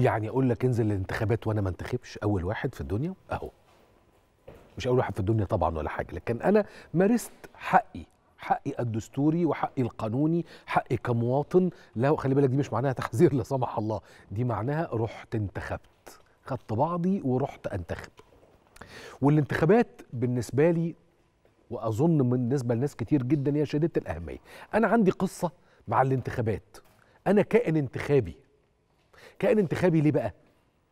يعني اقول لك انزل الانتخابات وانا ما انتخبش اول واحد في الدنيا اهو مش اول واحد في الدنيا طبعا ولا حاجه لكن انا مارست حقي حقي الدستوري وحقي القانوني حقي كمواطن لا خلي بالك دي مش معناها تحذير لا سمح الله دي معناها رحت انتخبت خدت بعضي ورحت انتخب والانتخابات بالنسبه لي واظن بالنسبه لناس كتير جدا هي شديده الاهميه انا عندي قصه مع الانتخابات انا كائن انتخابي كائن انتخابي ليه بقى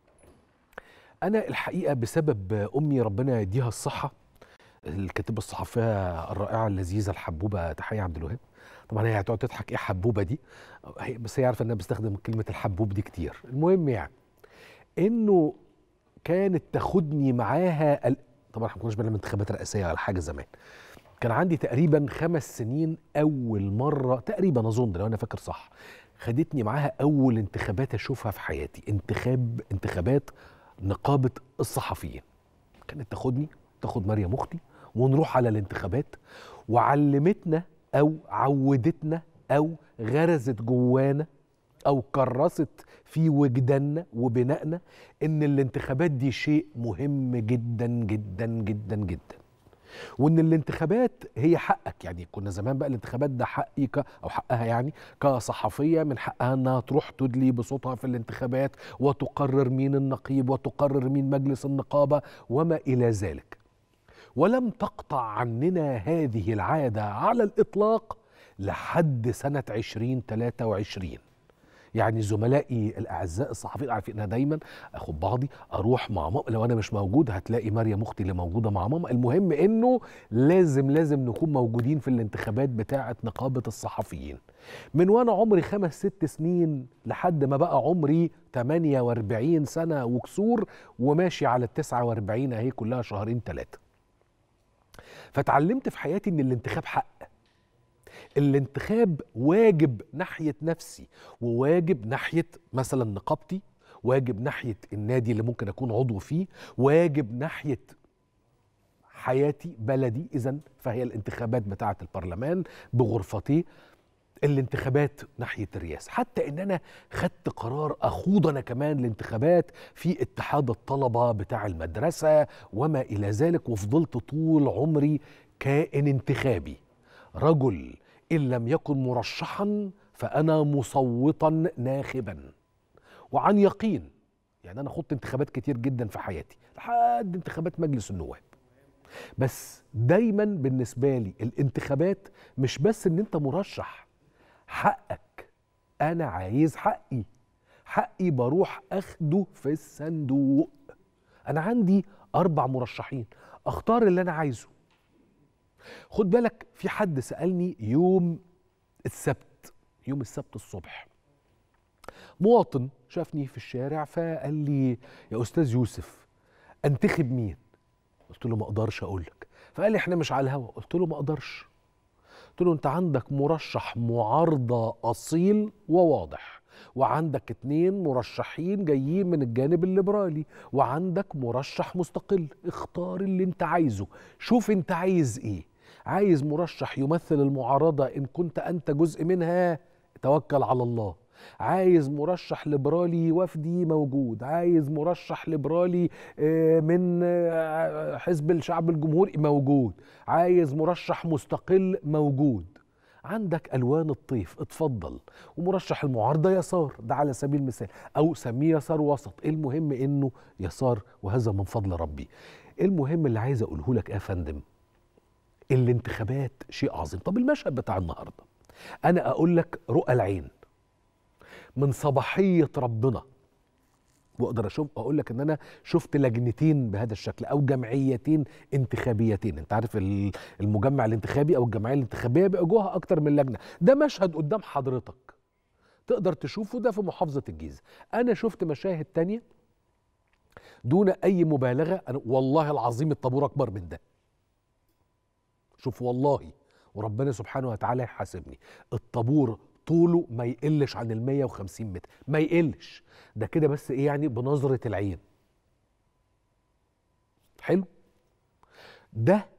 انا الحقيقه بسبب امي ربنا يديها الصحه الكاتبه الصحفيه الرائعه اللذيذه الحبوبه تحيه عبد الوهاب طبعا هي هتقعد تضحك ايه حبوبه دي هي بس هي عارفه ان انا بستخدم كلمه الحبوب دي كتير المهم يعني انه كانت تاخدني معاها ال... طبعا احنا ما كناش بنعمل انتخابات رئاسيه ولا حاجه زمان كان عندي تقريبا خمس سنين اول مره تقريبا اظن لو انا فاكر صح خدتني معاها اول انتخابات اشوفها في حياتي انتخاب انتخابات نقابه الصحفيين كانت تاخدني تاخد مريم اختي ونروح على الانتخابات وعلمتنا او عودتنا او غرزت جوانا او كرست في وجداننا وبنائنا ان الانتخابات دي شيء مهم جدا جدا جدا جدا وان الانتخابات هي حقك يعني كنا زمان بقى الانتخابات ده حقي ك او حقها يعني كصحفيه من حقها انها تروح تدلي بصوتها في الانتخابات وتقرر مين النقيب وتقرر مين مجلس النقابه وما الى ذلك ولم تقطع عننا هذه العاده على الاطلاق لحد سنه 2023 يعني زملائي الاعزاء الصحفيين عارفين ان انا دايما اخد بعضي اروح مع ماما لو انا مش موجود هتلاقي مريم اختي اللي موجوده مع ماما المهم انه لازم لازم نكون موجودين في الانتخابات بتاعه نقابه الصحفيين من وانا عمري خمس ست سنين لحد ما بقى عمري 48 سنه وكسور وماشي على ال 49 اهي كلها شهرين ثلاثه فتعلمت في حياتي ان الانتخاب حق الانتخاب واجب ناحية نفسي وواجب ناحية مثلا نقابتي واجب ناحية النادي اللي ممكن أكون عضو فيه واجب ناحية حياتي بلدي إذا فهي الانتخابات بتاعة البرلمان بغرفتيه الانتخابات ناحية الرئاسة حتى ان انا خدت قرار اخوض انا كمان الانتخابات في اتحاد الطلبة بتاع المدرسة وما الى ذلك وفضلت طول عمري كائن انتخابي رجل ان لم يكن مرشحا فانا مصوتا ناخبا وعن يقين يعني انا خضت انتخابات كتير جدا في حياتي لحد انتخابات مجلس النواب بس دايما بالنسبه لي الانتخابات مش بس ان انت مرشح حقك انا عايز حقي حقي بروح اخده في الصندوق انا عندي اربع مرشحين اختار اللي انا عايزه خد بالك في حد سالني يوم السبت يوم السبت الصبح مواطن شافني في الشارع فقال لي يا استاذ يوسف انتخب مين قلت له ما اقدرش اقول لك فقال لي احنا مش على الهوا قلت له ما اقدرش قلت له انت عندك مرشح معارضه اصيل وواضح وعندك اتنين مرشحين جايين من الجانب الليبرالي وعندك مرشح مستقل اختار اللي انت عايزه شوف انت عايز ايه عايز مرشح يمثل المعارضه ان كنت انت جزء منها توكل على الله عايز مرشح ليبرالي وفدي موجود عايز مرشح ليبرالي من حزب الشعب الجمهوري موجود عايز مرشح مستقل موجود عندك الوان الطيف اتفضل ومرشح المعارضه يسار ده على سبيل المثال او سميه يسار وسط المهم انه يسار وهذا من فضل ربي المهم اللي عايز اقوله لك يا فندم الانتخابات شيء عظيم طب المشهد بتاع النهارده انا اقول لك رؤى العين من صباحيه ربنا واقدر اشوف اقول لك ان انا شفت لجنتين بهذا الشكل او جمعيتين انتخابيتين انت عارف المجمع الانتخابي او الجمعيه الانتخابيه بيبقى جواها اكتر من لجنه ده مشهد قدام حضرتك تقدر تشوفه ده في محافظه الجيزه انا شفت مشاهد تانية دون اي مبالغه أنا والله العظيم الطابور اكبر من ده شوف والله وربنا سبحانه وتعالى يحاسبني الطابور طوله ما يقلش عن ال 150 متر ما يقلش ده كده بس ايه يعني بنظرة العين حلو ده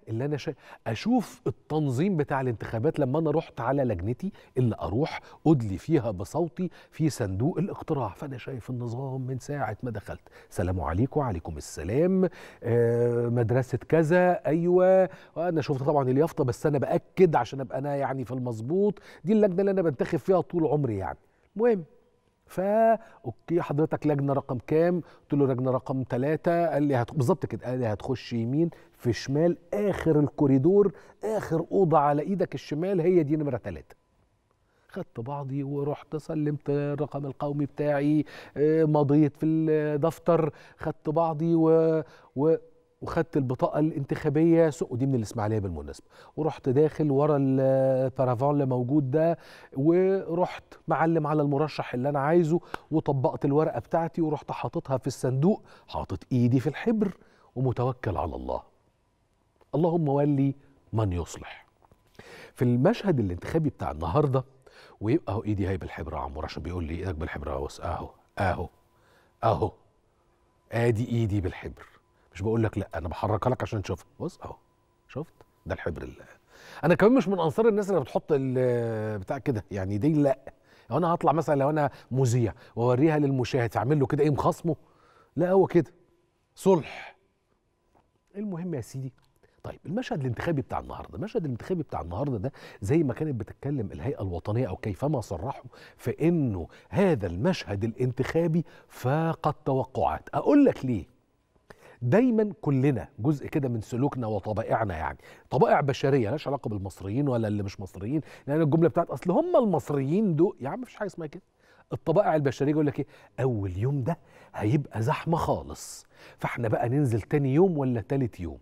اللي انا شا... اشوف التنظيم بتاع الانتخابات لما انا رحت على لجنتي اللي اروح ادلي فيها بصوتي في صندوق الاقتراع فانا شايف النظام من ساعه ما دخلت سلام عليكم وعليكم السلام آه مدرسه كذا ايوه انا شفت طبعا اليافطه بس انا باكد عشان ابقى انا يعني في المظبوط دي اللجنه اللي انا بنتخب فيها طول عمري يعني المهم فا اوكي حضرتك لجنه رقم كام؟ قلت له لجنه رقم ثلاثة قال لي هت... بالظبط كده قال لي هتخش يمين في شمال اخر الكوريدور اخر اوضه على ايدك الشمال هي دي نمره ثلاثة خدت بعضي ورحت سلمت الرقم القومي بتاعي مضيت في الدفتر خدت بعضي و, و... وخدت البطاقه الانتخابيه سوق دي من الاسماعيليه بالمناسبه ورحت داخل ورا البارافون اللي موجود ده ورحت معلم على المرشح اللي انا عايزه وطبقت الورقه بتاعتي ورحت حاططها في الصندوق حاطط ايدي في الحبر ومتوكل على الله اللهم ولي من يصلح في المشهد الانتخابي بتاع النهارده ويبقى اهو ايدي هي بالحبر يا عمور عشان بيقول لي ايدك بالحبر اهو اهو اهو اهو ادي ايدي بالحبر مش بقول لك لا انا بحركها لك عشان تشوفها بص اهو شفت ده الحبر اللي انا كمان مش من انصار الناس اللي بتحط بتاع كده يعني دي لا لو انا هطلع مثلا لو انا مذيع واوريها للمشاهد فاعمل له كده ايه مخاصمه لا هو كده صلح المهم يا سيدي طيب المشهد الانتخابي بتاع النهارده المشهد الانتخابي بتاع النهارده ده زي ما كانت بتتكلم الهيئه الوطنيه او كيفما صرحوا في انه هذا المشهد الانتخابي فاق التوقعات اقول لك ليه دايما كلنا جزء كده من سلوكنا وطبائعنا يعني طبائع بشريه مالهاش علاقه بالمصريين ولا اللي مش مصريين لان الجمله بتاعت اصل هم المصريين دول يا عم مفيش حاجه اسمها كده الطبائع البشريه يقول لك ايه اول يوم ده هيبقى زحمه خالص فاحنا بقى ننزل تاني يوم ولا تالت يوم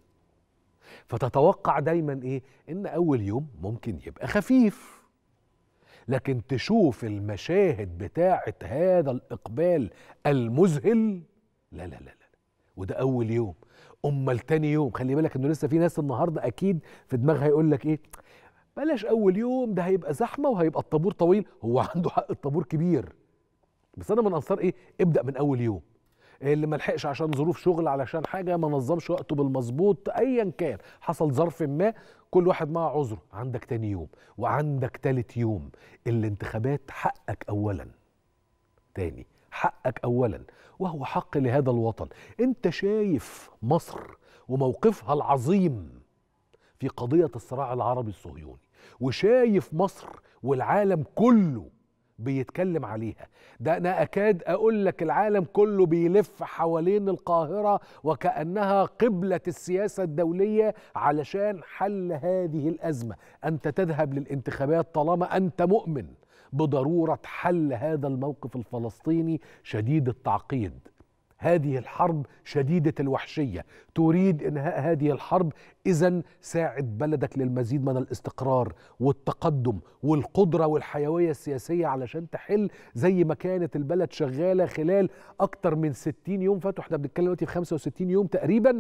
فتتوقع دايما ايه ان اول يوم ممكن يبقى خفيف لكن تشوف المشاهد بتاعه هذا الاقبال المذهل لا لا لا لا وده اول يوم امال تاني يوم خلي بالك انه لسه في ناس النهارده اكيد في دماغها يقول لك ايه بلاش اول يوم ده هيبقى زحمه وهيبقى الطابور طويل هو عنده حق الطابور كبير بس انا من انصار ايه ابدا من اول يوم اللي ما لحقش عشان ظروف شغل علشان حاجه ما نظمش وقته بالمظبوط ايا كان حصل ظرف ما كل واحد معه عذره عندك تاني يوم وعندك تالت يوم الانتخابات حقك اولا تاني حقك اولا وهو حق لهذا الوطن انت شايف مصر وموقفها العظيم في قضيه الصراع العربي الصهيوني وشايف مصر والعالم كله بيتكلم عليها ده انا اكاد اقول لك العالم كله بيلف حوالين القاهره وكانها قبله السياسه الدوليه علشان حل هذه الازمه انت تذهب للانتخابات طالما انت مؤمن بضروره حل هذا الموقف الفلسطيني شديد التعقيد هذه الحرب شديده الوحشيه تريد انهاء هذه الحرب اذا ساعد بلدك للمزيد من الاستقرار والتقدم والقدره والحيويه السياسيه علشان تحل زي ما كانت البلد شغاله خلال اكتر من 60 يوم فاتوا احنا بنتكلم دلوقتي في 65 يوم تقريبا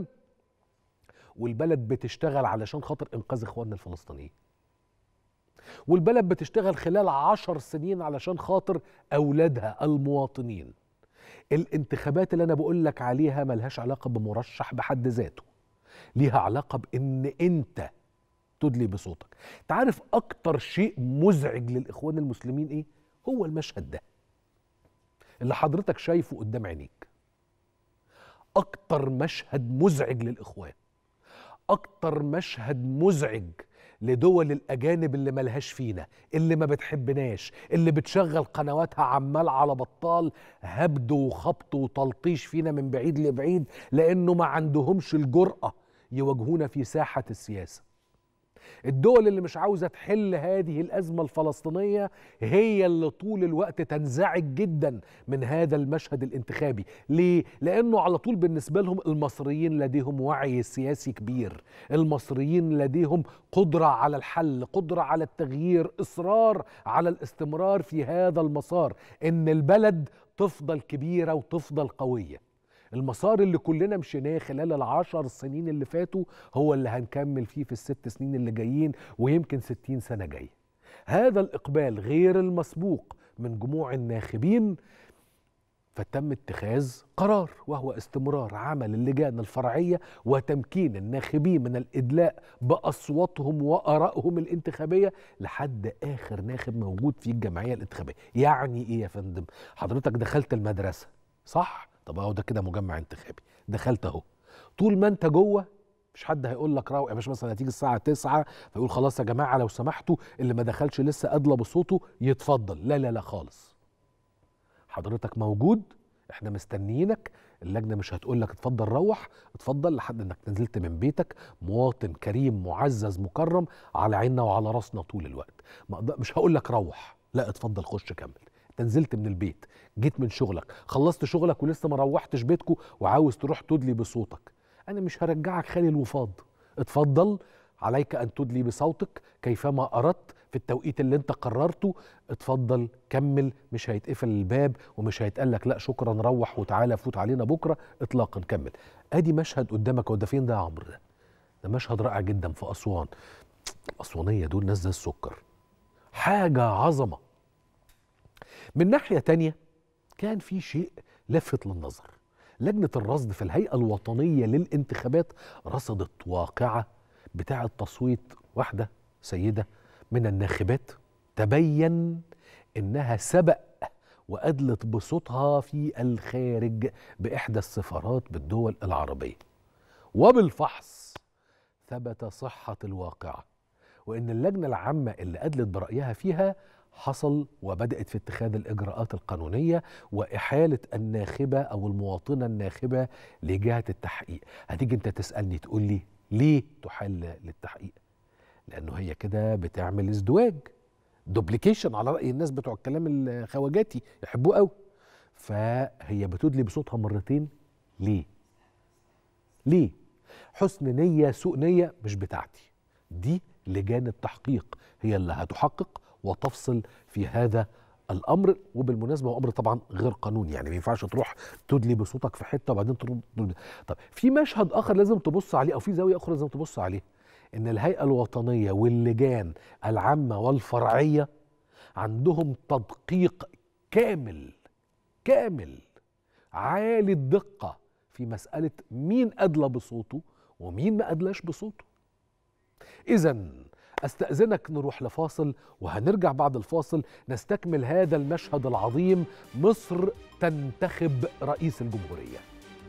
والبلد بتشتغل علشان خاطر انقاذ اخواننا الفلسطينيين والبلد بتشتغل خلال عشر سنين علشان خاطر أولادها المواطنين الانتخابات اللي أنا بقول لك عليها ملهاش علاقة بمرشح بحد ذاته ليها علاقة بإن أنت تدلي بصوتك تعرف أكتر شيء مزعج للإخوان المسلمين إيه؟ هو المشهد ده اللي حضرتك شايفه قدام عينيك أكتر مشهد مزعج للإخوان أكتر مشهد مزعج لدول الأجانب اللي ملهاش فينا اللي ما بتحبناش اللي بتشغل قنواتها عمال على بطال هبد وخبط وتلطيش فينا من بعيد لبعيد لأنه ما عندهمش الجرأة يواجهونا في ساحة السياسة الدول اللي مش عاوزة تحل هذه الأزمة الفلسطينية هي اللي طول الوقت تنزعج جدا من هذا المشهد الانتخابي ليه؟ لأنه على طول بالنسبة لهم المصريين لديهم وعي سياسي كبير المصريين لديهم قدرة على الحل قدرة على التغيير إصرار على الاستمرار في هذا المسار إن البلد تفضل كبيرة وتفضل قوية المسار اللي كلنا مشيناه خلال العشر سنين اللي فاتوا هو اللي هنكمل فيه في الست سنين اللي جايين ويمكن ستين سنة جاية هذا الإقبال غير المسبوق من جموع الناخبين فتم اتخاذ قرار وهو استمرار عمل اللجان الفرعية وتمكين الناخبين من الإدلاء بأصواتهم وآرائهم الانتخابية لحد آخر ناخب موجود في الجمعية الانتخابية يعني إيه يا فندم؟ حضرتك دخلت المدرسة صح؟ طب اهو ده كده مجمع انتخابي دخلت اهو طول ما انت جوه مش حد هيقول لك روق يا باشا مثلا هتيجي الساعه 9 فيقول خلاص يا جماعه لو سمحتوا اللي ما دخلش لسه ادلى بصوته يتفضل لا لا لا خالص حضرتك موجود احنا مستنيينك اللجنه مش هتقول لك اتفضل روح اتفضل لحد انك نزلت من بيتك مواطن كريم معزز مكرم على عيننا وعلى راسنا طول الوقت مش هقول لك روح لا اتفضل خش كمل انت نزلت من البيت جيت من شغلك خلصت شغلك ولسه ما روحتش بيتكم وعاوز تروح تدلي بصوتك انا مش هرجعك خالي الوفاض اتفضل عليك ان تدلي بصوتك كيفما اردت في التوقيت اللي انت قررته اتفضل كمل مش هيتقفل الباب ومش هيتقال لك لا شكرا روح وتعالى فوت علينا بكره اطلاقا كمل ادي مشهد قدامك وده فين ده يا عمرو ده ده مشهد رائع جدا في اسوان الاسوانيه دول ناس زي السكر حاجه عظمه من ناحيه تانية كان في شيء لفت للنظر لجنه الرصد في الهيئه الوطنيه للانتخابات رصدت واقعه بتاعه تصويت واحده سيده من الناخبات تبين انها سبق وادلت بصوتها في الخارج باحدى السفارات بالدول العربيه وبالفحص ثبت صحه الواقعه وان اللجنه العامه اللي ادلت برايها فيها حصل وبدات في اتخاذ الاجراءات القانونيه واحاله الناخبه او المواطنه الناخبه لجهه التحقيق هتيجي انت تسالني تقول لي ليه تحال للتحقيق لانه هي كده بتعمل ازدواج دوبليكيشن على راي الناس بتوع الكلام الخواجاتي يحبوه قوي فهي بتدلي بصوتها مرتين ليه ليه حسن نيه سوء نيه مش بتاعتي دي لجان التحقيق هي اللي هتحقق وتفصل في هذا الامر وبالمناسبه هو امر طبعا غير قانوني يعني ما ينفعش تروح تدلي بصوتك في حته وبعدين تروح طب في مشهد اخر لازم تبص عليه او في زاويه اخرى لازم تبص عليه ان الهيئه الوطنيه واللجان العامه والفرعيه عندهم تدقيق كامل كامل عالي الدقه في مساله مين ادلى بصوته ومين ما ادلاش بصوته اذا استاذنك نروح لفاصل وهنرجع بعد الفاصل نستكمل هذا المشهد العظيم مصر تنتخب رئيس الجمهوريه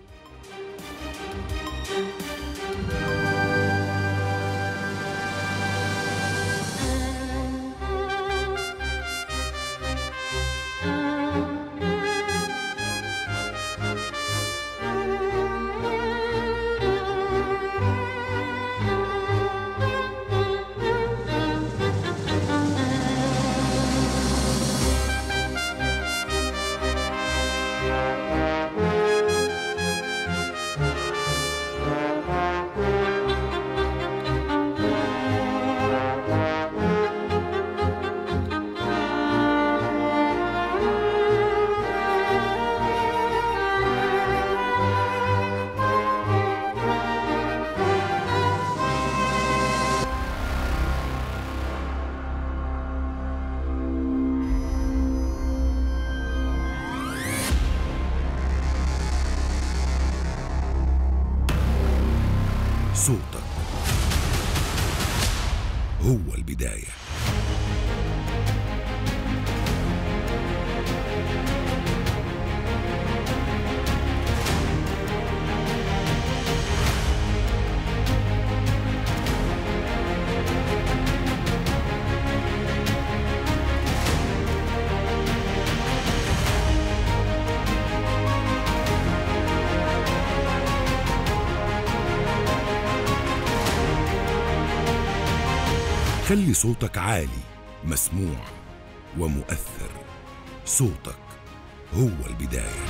خلي صوتك عالي مسموع ومؤثر صوتك هو البدايه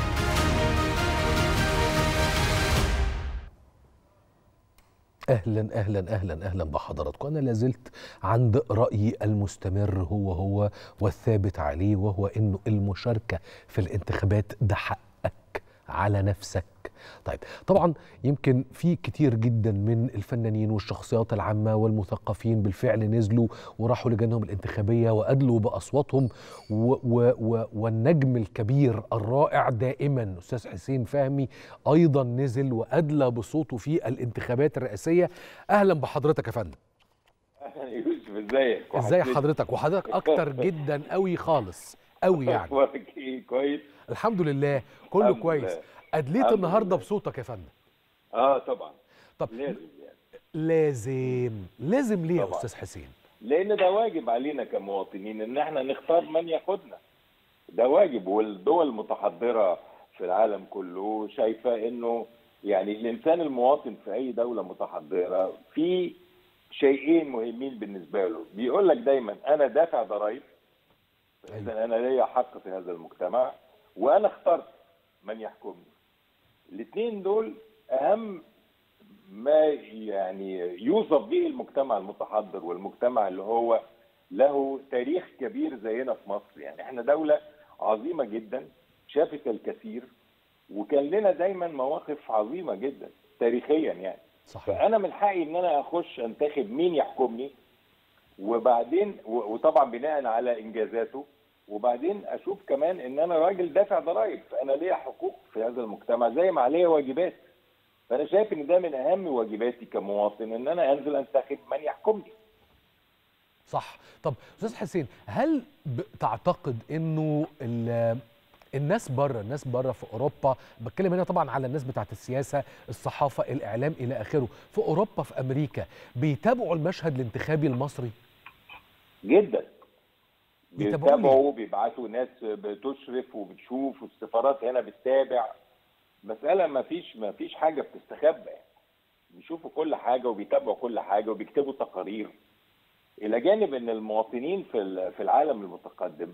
اهلا اهلا اهلا اهلا بحضراتكم انا لازلت عند رايي المستمر هو هو والثابت عليه وهو انه المشاركه في الانتخابات ده حقك على نفسك طيب طبعا يمكن في كتير جدا من الفنانين والشخصيات العامة والمثقفين بالفعل نزلوا وراحوا لجانهم الانتخابية وأدلوا بأصواتهم و و و والنجم الكبير الرائع دائما أستاذ حسين فهمي أيضا نزل وأدلى بصوته في الانتخابات الرئاسية أهلا بحضرتك يا فندم اهلا يوسف ازيك ازاي حضرتك وحضرتك اكتر جدا قوي خالص قوي يعني اخبارك ايه كويس الحمد لله كله الحمد كويس لله. ادليت الحمد النهارده لله. بصوتك يا فندم اه طبعا طب لازم يعني لازم لازم ليه يا طبعا. استاذ حسين لان ده واجب علينا كمواطنين ان احنا نختار من يقودنا ده واجب والدول المتحضره في العالم كله شايفه انه يعني الانسان المواطن في اي دوله متحضره في شيئين مهمين بالنسبه له بيقول لك دايما انا دافع ضرائب اذا انا ليا حق في هذا المجتمع وانا اخترت من يحكمني الاثنين دول اهم ما يعني يوصف به المجتمع المتحضر والمجتمع اللي هو له تاريخ كبير زينا في مصر يعني احنا دولة عظيمة جدا شافت الكثير وكان لنا دايما مواقف عظيمة جدا تاريخيا يعني صحيح فانا من حقي ان انا اخش انتخب مين يحكمني وبعدين و- وطبعا بناء على انجازاته وبعدين اشوف كمان ان انا راجل دافع ضرائب فانا ليا حقوق في هذا المجتمع زي ما عليا واجبات فانا شايف ان ده من اهم واجباتي كمواطن ان انا انزل انتخب من يحكمني صح طب استاذ حسين هل ب- تعتقد انه ال- الناس بره الناس بره في اوروبا بتكلم هنا طبعا على الناس بتاعت السياسه الصحافه الاعلام الى اخره في اوروبا في امريكا بيتابعوا المشهد الانتخابي المصري جدا بيتابعوا بيتابعوا بيبعتوا ناس بتشرف وبتشوف والسفارات هنا بتتابع مسألة ما فيش ما فيش حاجة بتستخبى يعني بيشوفوا كل حاجة وبيتابعوا كل حاجة وبيكتبوا تقارير إلى جانب إن المواطنين في ال- في العالم المتقدم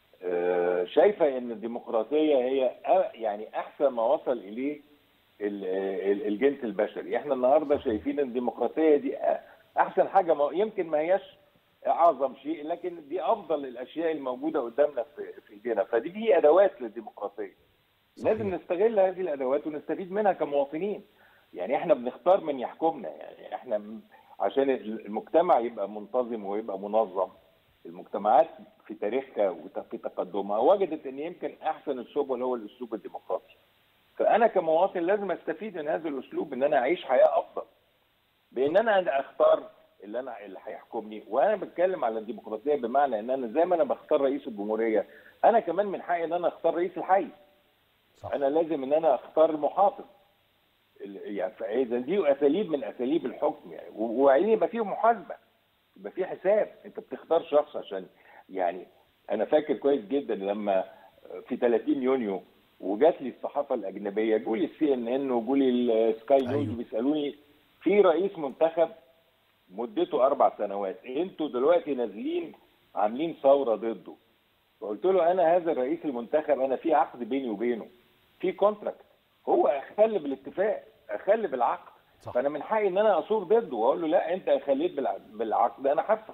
آه، شايفة إن الديمقراطية هي أ- يعني أحسن ما وصل إليه ال- ال- الجنس البشري احنا النهارده شايفين ان الديمقراطيه دي أ- احسن حاجه ما يمكن ما هياش اعظم شيء لكن دي افضل الاشياء الموجوده قدامنا في في ايدينا فدي دي ادوات للديمقراطيه صحيح. لازم نستغل هذه الادوات ونستفيد منها كمواطنين يعني احنا بنختار من يحكمنا يعني احنا م- عشان المجتمع يبقى منتظم ويبقى منظم المجتمعات في تاريخها وفي تقدمها وجدت ان يمكن احسن السبل هو الاسلوب الديمقراطي فانا كمواطن لازم استفيد من هذا الاسلوب ان انا اعيش حياه افضل بان انا اختار اللي انا اللي هيحكمني وانا بتكلم على الديمقراطيه بمعنى ان انا زي ما انا بختار رئيس الجمهوريه انا كمان من حقي ان انا اختار رئيس الحي صح انا لازم ان انا اختار المحافظ ال- يعني فاذا دي اساليب من اساليب الحكم يعني و- وبعدين يبقى فيه محاسبه يبقى فيه حساب انت بتختار شخص عشان يعني انا فاكر كويس جدا لما في 30 يونيو وجات لي الصحافه الاجنبيه جولي السي ان ان وجولي السكاي نيوز أيوه. بيسالوني في رئيس منتخب مدته اربع سنوات انتوا دلوقتي نازلين عاملين ثوره ضده فقلت له انا هذا الرئيس المنتخب انا في عقد بيني وبينه في كونتراكت هو اخل بالاتفاق اخل بالعقد صح. فانا من حقي ان انا اصور ضده واقول له لا انت خليت بالع- بالعقد انا حاسس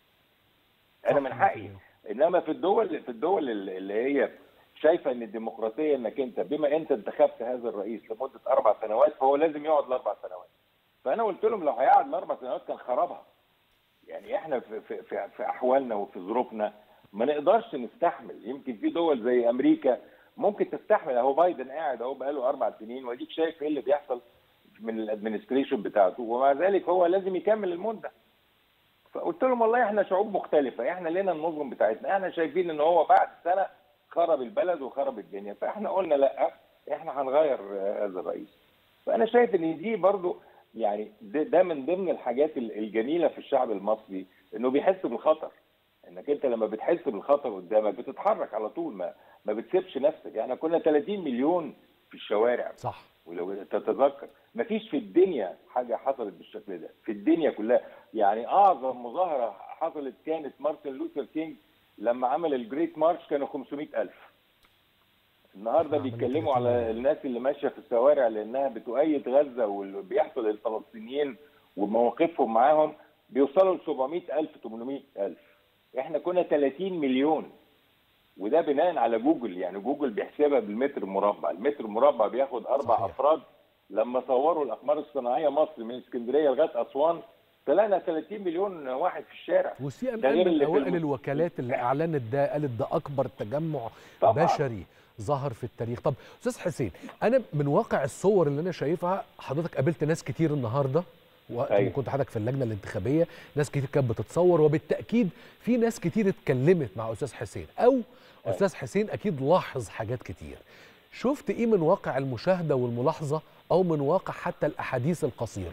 انا صح، من حقي مفهوم. انما في الدول في الدول اللي اللي هي شايفه ان الديمقراطيه انك انت بما انت انتخبت هذا الرئيس لمده اربع سنوات فهو لازم يقعد الاربع سنوات فانا قلت لهم لو هيقعد الاربع سنوات كان خربها يعني احنا في في في, في احوالنا وفي ظروفنا ما نقدرش نستحمل يمكن في دول زي امريكا ممكن تستحمل اهو بايدن قاعد اهو بقاله اربع سنين واديك شايف ايه اللي بيحصل من الادمنستريشن بتاعته ومع ذلك هو لازم يكمل المده فقلت لهم والله احنا شعوب مختلفه احنا لنا النظم بتاعتنا احنا شايفين ان هو بعد سنه خرب البلد وخرب الدنيا فاحنا قلنا لا احنا هنغير آه، هذا الرئيس فانا شايف ان دي برضو يعني ده, ده من ضمن الحاجات ال- الجميله في الشعب المصري انه بيحس بالخطر انك انت لما بتحس بالخطر قدامك بتتحرك على طول ما ما بتسيبش نفسك احنا كنا 30 مليون في الشوارع صح ولو تتذكر مفيش في الدنيا حاجه حصلت بالشكل ده في الدنيا كلها يعني اعظم مظاهره حصلت كانت مارتن لوثر كينج لما عمل الجريت مارش كانوا 500 الف النهارده عملوا بيتكلموا 30 على مليون. الناس اللي ماشيه في الشوارع لانها بتؤيد غزه واللي بيحصل للفلسطينيين ومواقفهم معاهم بيوصلوا ل 700 الف 800 الف احنا كنا 30 مليون وده بناء على جوجل يعني جوجل بيحسبها بالمتر المربع المتر المربع بياخد اربع صحيح. افراد لما صوروا الاقمار الصناعيه مصر من اسكندريه لغايه اسوان طلعنا 30 مليون واحد في الشارع وسي ان ده ان غير من اللي في اوائل الم- الوكالات اللي اعلنت ده قالت ده اكبر تجمع طبعاً. بشري ظهر في التاريخ طب استاذ حسين انا من واقع الصور اللي انا شايفها حضرتك قابلت ناس كتير النهارده وقت ما أيوة. كنت حضرتك في اللجنه الانتخابيه ناس كتير كانت بتتصور وبالتاكيد في ناس كتير اتكلمت مع استاذ حسين او استاذ حسين اكيد لاحظ حاجات كتير شفت ايه من واقع المشاهده والملاحظه او من واقع حتى الاحاديث القصيره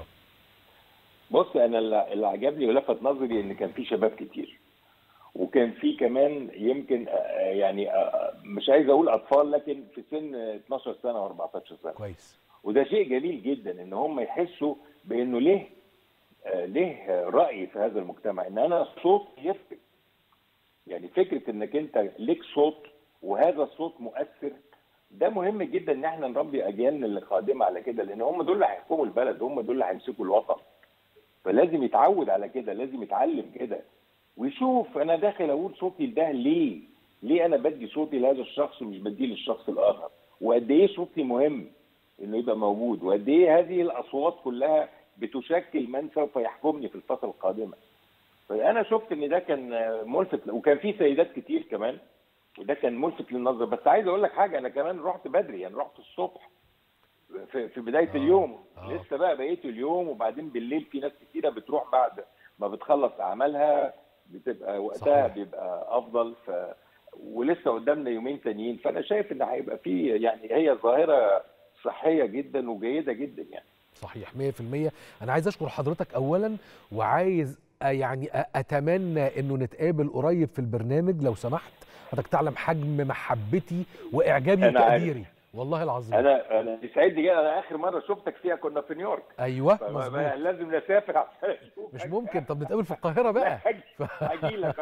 بص انا اللي اللي عجبني ولفت نظري ان كان في شباب كتير وكان في كمان يمكن آه، يعني آه، مش عايز اقول اطفال لكن في سن 12 سنه و14 سنه كويس وده شيء جميل جدا ان هم يحسوا بانه ليه آه، ليه راي في هذا المجتمع ان انا صوت يفرق يعني فكره انك انت ليك صوت وهذا الصوت مؤثر ده مهم جدا ان احنا نربي اجيالنا اللي قادمه على كده لان هم دول اللي هيحكموا البلد هم دول اللي هيمسكوا الوطن فلازم يتعود على كده لازم يتعلم كده ويشوف انا داخل اقول صوتي ده ليه ليه انا بدي صوتي لهذا الشخص ومش بديه للشخص الاخر وقد ايه صوتي مهم انه يبقى موجود وقد ايه هذه الاصوات كلها بتشكل من سوف يحكمني في الفتره القادمه فانا شفت ان ده كان ملفت وكان في سيدات كتير كمان وده كان ملفت للنظر بس عايز اقول لك حاجه انا كمان رحت بدري يعني رحت الصبح في, في بدايه آه، اليوم آه. لسه بقى بقيه اليوم وبعدين بالليل في ناس كتيره بتروح بعد ما بتخلص اعمالها بتبقى وقتها صحيح. بيبقى افضل ف ولسه قدامنا يومين تانيين فانا شايف ان هيبقى في يعني هي ظاهره صحيه جدا وجيده جدا يعني صحيح 100% انا عايز اشكر حضرتك اولا وعايز أ- يعني أ- اتمنى انه نتقابل قريب في البرنامج لو سمحت حضرتك تعلم حجم محبتي واعجابي أنا عارف. وتقديري والله العظيم انا انا يسعدني جدا انا اخر مره شفتك فيها كنا في نيويورك ايوه فما- مظبوط ما- لازم نسافر عشان اشوفك مش ممكن طب نتقابل في القاهره بقى هاجي لك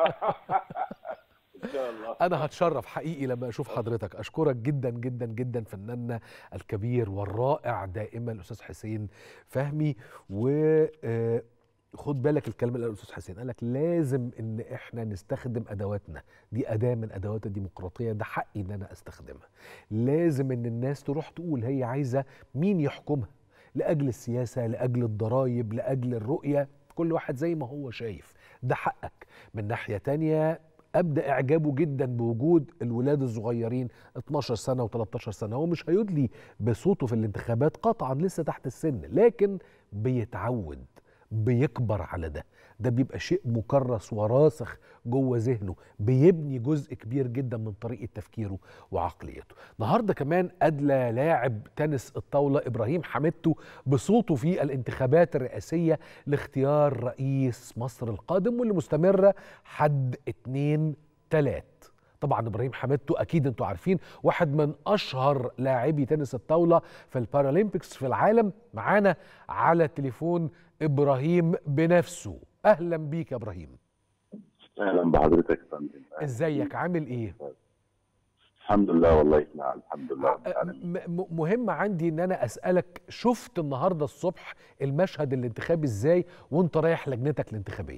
ان شاء الله انا هتشرف حقيقي لما اشوف حضرتك اشكرك جدا جدا جدا فناننا الكبير والرائع دائما الاستاذ حسين فهمي و آه، خد بالك الكلمه اللي قالها الاستاذ حسين قال لك لازم ان احنا نستخدم ادواتنا دي اداه من ادوات الديمقراطيه ده حقي ان انا استخدمها لازم ان الناس تروح تقول هي عايزه مين يحكمها لاجل السياسه لاجل الضرائب لاجل الرؤيه كل واحد زي ما هو شايف ده حقك من ناحيه تانية ابدا اعجابه جدا بوجود الولاد الصغيرين 12 سنه و13 سنه هو مش هيدلي بصوته في الانتخابات قطعا لسه تحت السن لكن بيتعود بيكبر على ده ده بيبقى شيء مكرس وراسخ جوه ذهنه بيبني جزء كبير جدا من طريقه تفكيره وعقليته النهارده كمان ادلى لاعب تنس الطاوله ابراهيم حمدتو بصوته في الانتخابات الرئاسيه لاختيار رئيس مصر القادم واللي مستمره حد اتنين تلات طبعا ابراهيم حمدتو اكيد انتوا عارفين واحد من اشهر لاعبي تنس الطاوله في البارالمبيكس في العالم معانا على التليفون ابراهيم بنفسه اهلا بيك يا ابراهيم اهلا بحضرتك يا فندم ازيك عامل ايه الحمد لله والله يسمع الحمد لله رب ع- العالمين م- م- مهم عندي ان انا اسالك شفت النهارده الصبح المشهد الانتخابي ازاي وانت رايح لجنتك الانتخابيه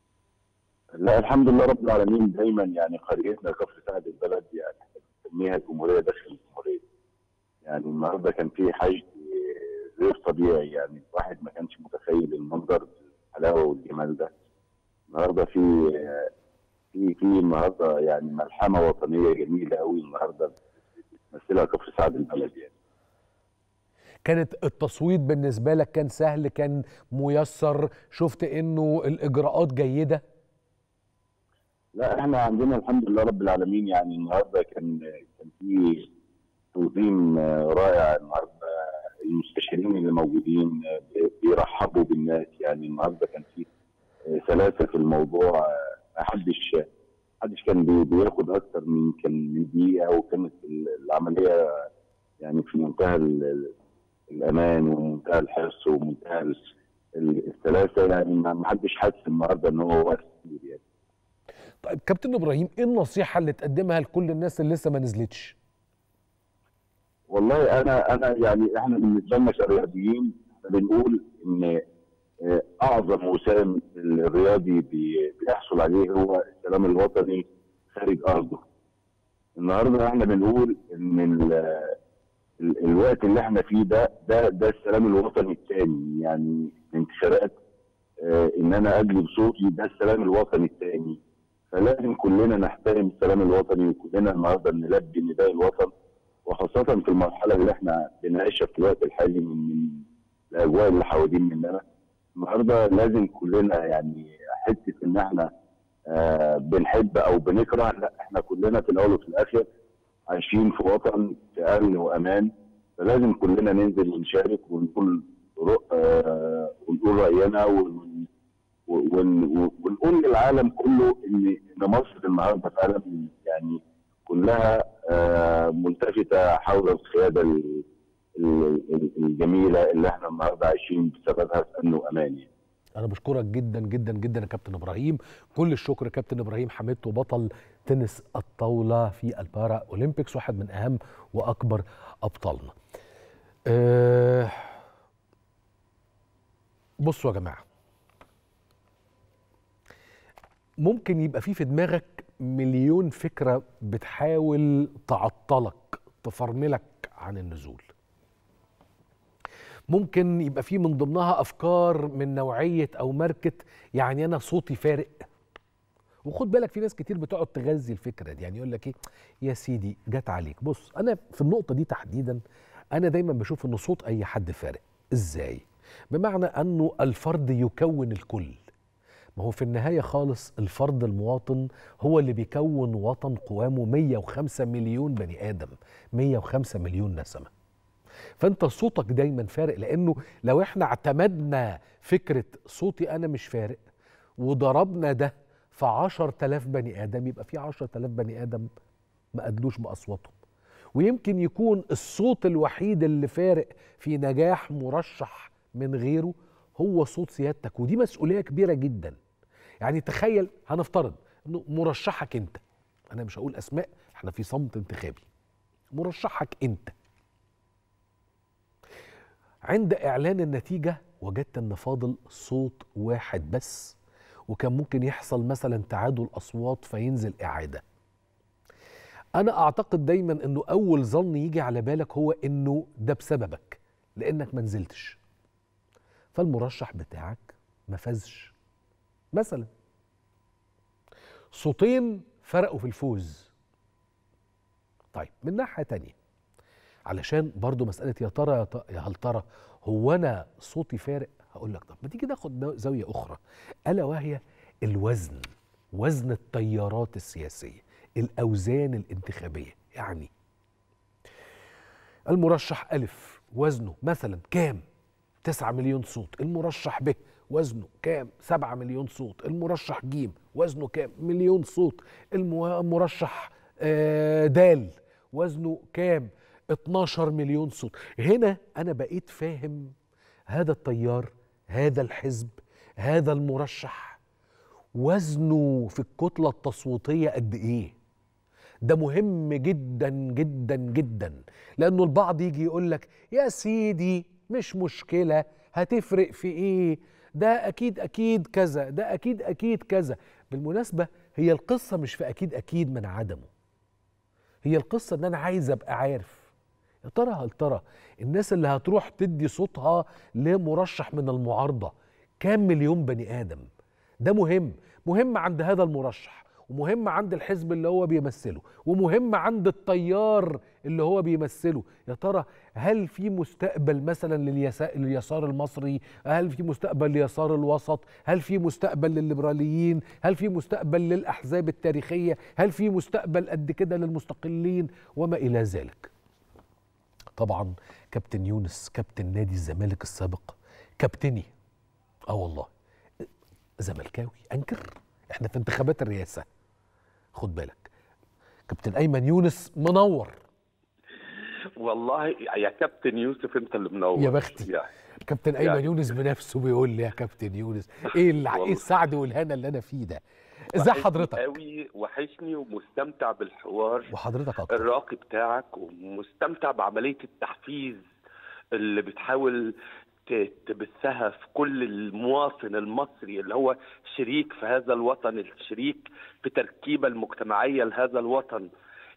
لا الحمد لله رب العالمين دايما يعني قريتنا كفر سعد البلد يعني بنسميها الجمهوريه داخل الجمهوريه يعني النهارده كان في حشد غير طبيعي يعني الواحد ما كانش متخيل المنظر الحلاوه والجمال ده النهارده في في في النهارده يعني ملحمه وطنيه جميله قوي النهارده بتمثلها كفر سعد البلد يعني كانت التصويت بالنسبه لك كان سهل كان ميسر شفت انه الاجراءات جيده لا احنا عندنا الحمد لله رب العالمين يعني النهارده كان كان في تنظيم آه، رائع النهارده المستشارين اللي موجودين آه، بي- بيرحبوا بالناس يعني النهارده كان في آه، سلاسه في الموضوع آه، ما حدش حدش كان بي- بياخد اكتر من كان من دقيقه وكانت ال- العمليه يعني في منتهى ال- ال- الامان ومنتهى الحرص ومنتهى ال- ال- السلاسه يعني ما ما حدش حاسس النهارده ان هو واقف كتير يعني طيب كابتن ابراهيم ايه النصيحه اللي تقدمها لكل الناس اللي لسه ما نزلتش والله انا انا يعني احنا بالنسبه لنا كرياضيين بنقول ان آه، اعظم وسام الرياضي بي- بيحصل عليه هو السلام الوطني خارج ارضه النهارده احنا بنقول ان ال ال الوقت اللي احنا فيه ده ده ده السلام الوطني الثاني يعني الانتخابات آه ان انا ادلي بصوتي ده السلام الوطني الثاني فلازم كلنا نحترم السلام الوطني وكلنا النهارده نلبي نداء الوطن وخاصه في المرحله اللي احنا بنعيشها في الوقت الحالي من من الاجواء اللي حوالين مننا النهارده لازم كلنا يعني حته ان احنا آه بنحب او بنكره لا احنا كلنا في الاول وفي الاخر عايشين في وطن في امن وامان فلازم كلنا ننزل ونشارك ونقول آه ونقول راينا ون ون ونقول للعالم كله ان ان مصر النهارده فعلا يعني كلها آه ملتفته حول القياده الجميله اللي احنا النهارده عايشين بسببها في امن وامان يعني. انا بشكرك جدا جدا جدا يا كابتن ابراهيم كل الشكر كابتن ابراهيم حميدتو بطل تنس الطاوله في البارا اولمبيكس واحد من اهم واكبر ابطالنا أه بصوا يا جماعه ممكن يبقى في في دماغك مليون فكره بتحاول تعطلك تفرملك عن النزول ممكن يبقى في من ضمنها افكار من نوعيه او ماركه يعني انا صوتي فارق وخد بالك في ناس كتير بتقعد تغذي الفكره دي يعني يقول لك ايه يا سيدي جت عليك بص انا في النقطه دي تحديدا انا دايما بشوف ان صوت اي حد فارق ازاي بمعنى انه الفرد يكون الكل ما هو في النهايه خالص الفرد المواطن هو اللي بيكون وطن قوامه 105 مليون بني ادم 105 مليون نسمه فانت صوتك دايما فارق لانه لو احنا اعتمدنا فكره صوتي انا مش فارق وضربنا ده في 10000 بني ادم يبقى في 10000 بني ادم ما ادلوش باصواتهم ويمكن يكون الصوت الوحيد اللي فارق في نجاح مرشح من غيره هو صوت سيادتك ودي مسؤوليه كبيره جدا يعني تخيل هنفترض انه مرشحك انت انا مش هقول اسماء احنا في صمت انتخابي مرشحك انت عند اعلان النتيجه وجدت ان فاضل صوت واحد بس وكان ممكن يحصل مثلا تعادل اصوات فينزل اعاده انا اعتقد دايما انه اول ظن يجي على بالك هو انه ده بسببك لانك ما نزلتش فالمرشح بتاعك ما فازش مثلا صوتين فرقوا في الفوز طيب من ناحيه تانية علشان برضو مسألة يا ترى يا هل ترى هو أنا صوتي فارق هقول لك طب ما تيجي ناخد زاوية أخرى ألا وهي الوزن وزن التيارات السياسية الأوزان الانتخابية يعني المرشح ألف وزنه مثلا كام 9 مليون صوت المرشح ب وزنه كام 7 مليون صوت المرشح ج وزنه كام مليون صوت المرشح د وزنه كام 12 مليون صوت هنا انا بقيت فاهم هذا التيار هذا الحزب هذا المرشح وزنه في الكتله التصويتيه قد ايه ده مهم جدا جدا جدا لانه البعض يجي يقول لك يا سيدي مش مشكله هتفرق في ايه ده اكيد اكيد كذا ده اكيد اكيد كذا بالمناسبه هي القصه مش في اكيد اكيد من عدمه هي القصه ان انا عايز ابقى عارف يا ترى هل ترى الناس اللي هتروح تدي صوتها لمرشح من المعارضه كام مليون بني ادم ده مهم مهم عند هذا المرشح ومهم عند الحزب اللي هو بيمثله ومهم عند التيار اللي هو بيمثله يا ترى هل في مستقبل مثلا لليسار المصري هل في مستقبل ليسار الوسط هل في مستقبل للليبراليين هل في مستقبل للأحزاب التاريخية هل في مستقبل قد كده للمستقلين وما إلى ذلك طبعا كابتن يونس كابتن نادي الزمالك السابق كابتني اه والله زملكاوي انكر احنا في انتخابات الرئاسه خد بالك كابتن ايمن يونس منور والله يا كابتن يوسف انت اللي منور يا بختي يعني كابتن ايمن يعني. يونس بنفسه بيقول لي يا كابتن يونس ايه اللي ايه السعد والهنا اللي انا فيه ده ازاي وحشني حضرتك قوي وحشني ومستمتع بالحوار وحضرتك اكتر الراقي بتاعك ومستمتع بعمليه التحفيز اللي بتحاول ت- تبثها في كل المواطن المصري اللي هو شريك في هذا الوطن الشريك في تركيبه المجتمعيه لهذا الوطن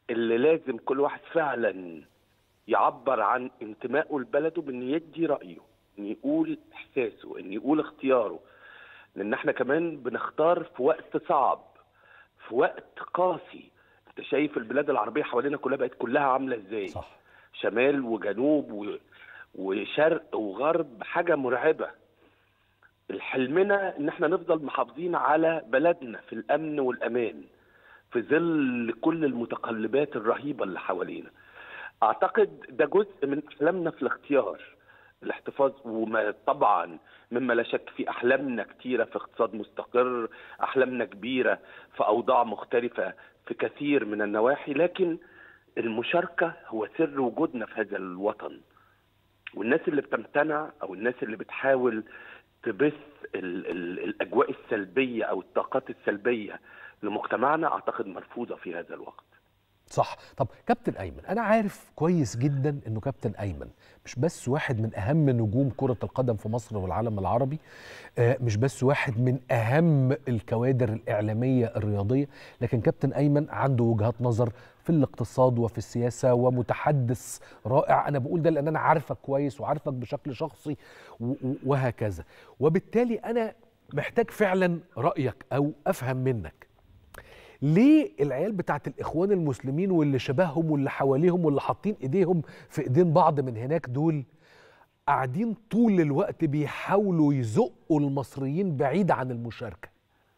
اللي لازم كل واحد فعلا يعبر عن انتمائه لبلده بان يدي رايه ان يقول احساسه ان يقول اختياره لان احنا كمان بنختار في وقت صعب في وقت قاسي انت شايف البلاد العربيه حوالينا كلها بقت كلها عامله ازاي صح شمال وجنوب و... وشرق وغرب حاجه مرعبه حلمنا ان احنا نفضل محافظين على بلدنا في الامن والامان في ظل كل المتقلبات الرهيبه اللي حوالينا اعتقد ده جزء من احلامنا في الاختيار الاحتفاظ وما طبعا مما لا شك في احلامنا كتيره في اقتصاد مستقر احلامنا كبيره في اوضاع مختلفه في كثير من النواحي لكن المشاركه هو سر وجودنا في هذا الوطن والناس اللي بتمتنع او الناس اللي بتحاول تبث ال ال الاجواء السلبيه او الطاقات السلبيه لمجتمعنا اعتقد مرفوضه في هذا الوقت صح طب كابتن ايمن انا عارف كويس جدا انه كابتن ايمن مش بس واحد من اهم نجوم كره القدم في مصر والعالم العربي آه مش بس واحد من اهم الكوادر الاعلاميه الرياضيه لكن كابتن ايمن عنده وجهات نظر في الاقتصاد وفي السياسه ومتحدث رائع انا بقول ده لان انا عارفك كويس وعارفك بشكل شخصي وهكذا وبالتالي انا محتاج فعلا رايك او افهم منك ليه العيال بتاعت الاخوان المسلمين واللي شبههم واللي حواليهم واللي حاطين ايديهم في ايدين بعض من هناك دول قاعدين طول الوقت بيحاولوا يزقوا المصريين بعيد عن المشاركه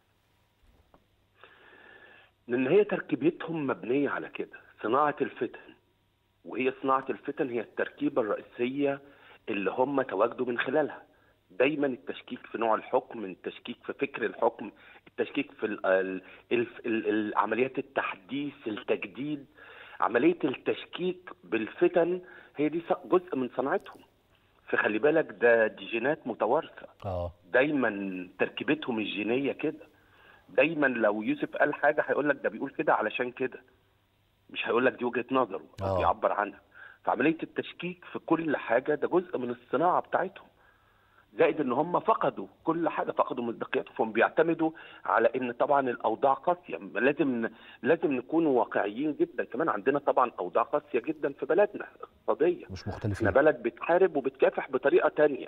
لان هي تركيبتهم مبنيه على كده صناعه الفتن وهي صناعه الفتن هي التركيبه الرئيسيه اللي هم تواجدوا من خلالها دايما التشكيك في نوع الحكم التشكيك في فكر الحكم التشكيك في ال ال ال ال عمليات التحديث التجديد عمليه التشكيك بالفتن هي دي جزء من صناعتهم فخلي بالك ده دي جينات متوارثه اه دايما تركيبتهم الجينيه كده دايما لو يوسف قال حاجه هيقول لك ده بيقول كده علشان كده مش هيقول لك دي وجهه نظره او آه. بيعبر عنها فعمليه التشكيك في كل حاجه ده جزء من الصناعه بتاعتهم زائد ان هم فقدوا كل حاجه فقدوا مصداقيتهم فهم بيعتمدوا على ان طبعا الاوضاع قاسيه لازم لازم نكون واقعيين جدا كمان عندنا طبعا اوضاع قاسيه جدا في بلدنا اقتصاديه مش احنا مختلفين بلد بتحارب وبتكافح بطريقه تانية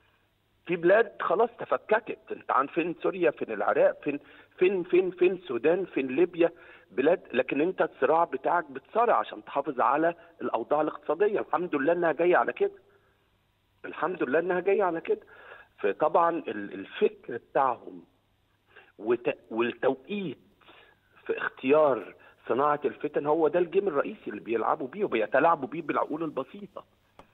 في بلاد خلاص تفككت انت عن فين سوريا فين العراق فين فين فين فين السودان فين ليبيا بلاد لكن انت الصراع بتاعك بتصارع عشان تحافظ على الاوضاع الاقتصاديه الحمد لله انها جايه على كده الحمد لله انها جايه على كده فطبعا ال- الفكر بتاعهم وت- والتوقيت في اختيار صناعه الفتن هو ده الجيم الرئيسي اللي بيلعبوا بيه وبيتلاعبوا بيه بالعقول البسيطه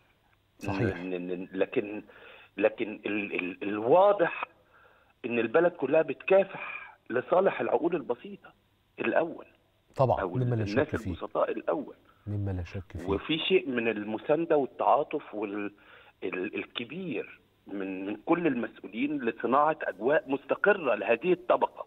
صحيح. ن- ن- لكن لكن ال ال الواضح ان البلد كلها بتكافح لصالح العقول البسيطه الاول طبعا او مما لا الناس شك فيه البسطاء الاول مما لا شك فيه وفي شيء من المسانده والتعاطف وال ال- الكبير من من كل المسؤولين لصناعه اجواء مستقره لهذه الطبقه.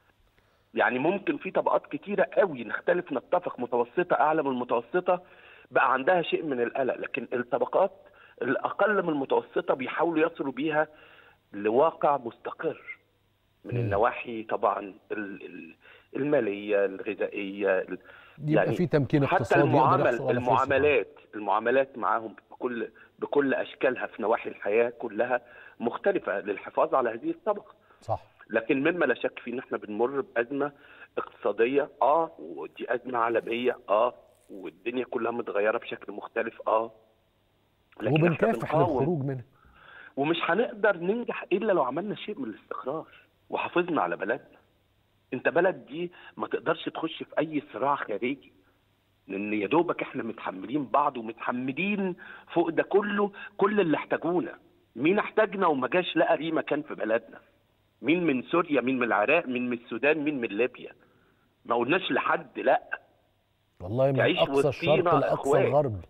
يعني ممكن في طبقات كتيره قوي نختلف نتفق متوسطه اعلى من المتوسطه بقى عندها شيء من القلق لكن الطبقات الاقل من المتوسطه بيحاولوا يصلوا بيها لواقع مستقر من مم. النواحي طبعا ال- ال- الماليه الغذائيه ال- يبقى يعني في تمكين حتى اقتصادي يقدر المعامل يحصل على فلوسه. المعاملات المعاملات معاهم بكل بكل اشكالها في نواحي الحياه كلها مختلفه للحفاظ على هذه الطبقه صح لكن مما لا شك فيه ان احنا بنمر بازمه اقتصاديه اه ودي ازمه عالميه اه والدنيا كلها متغيره بشكل مختلف اه لكن إحنا وبنكافح بنقاوم. للخروج منها ومش هنقدر ننجح الا لو عملنا شيء من الاستقرار وحافظنا على بلدنا انت بلد دي ما تقدرش تخش في اي صراع خارجي لان يا دوبك احنا متحملين بعض ومتحملين فوق ده كله كل اللي احتاجونا مين احتاجنا وما جاش لقى ليه مكان في بلدنا مين من سوريا مين من العراق مين من السودان مين من ليبيا ما قلناش لحد لا والله من تعيش اقصى وسطينا الشرق لاقصى إخوات. الغرب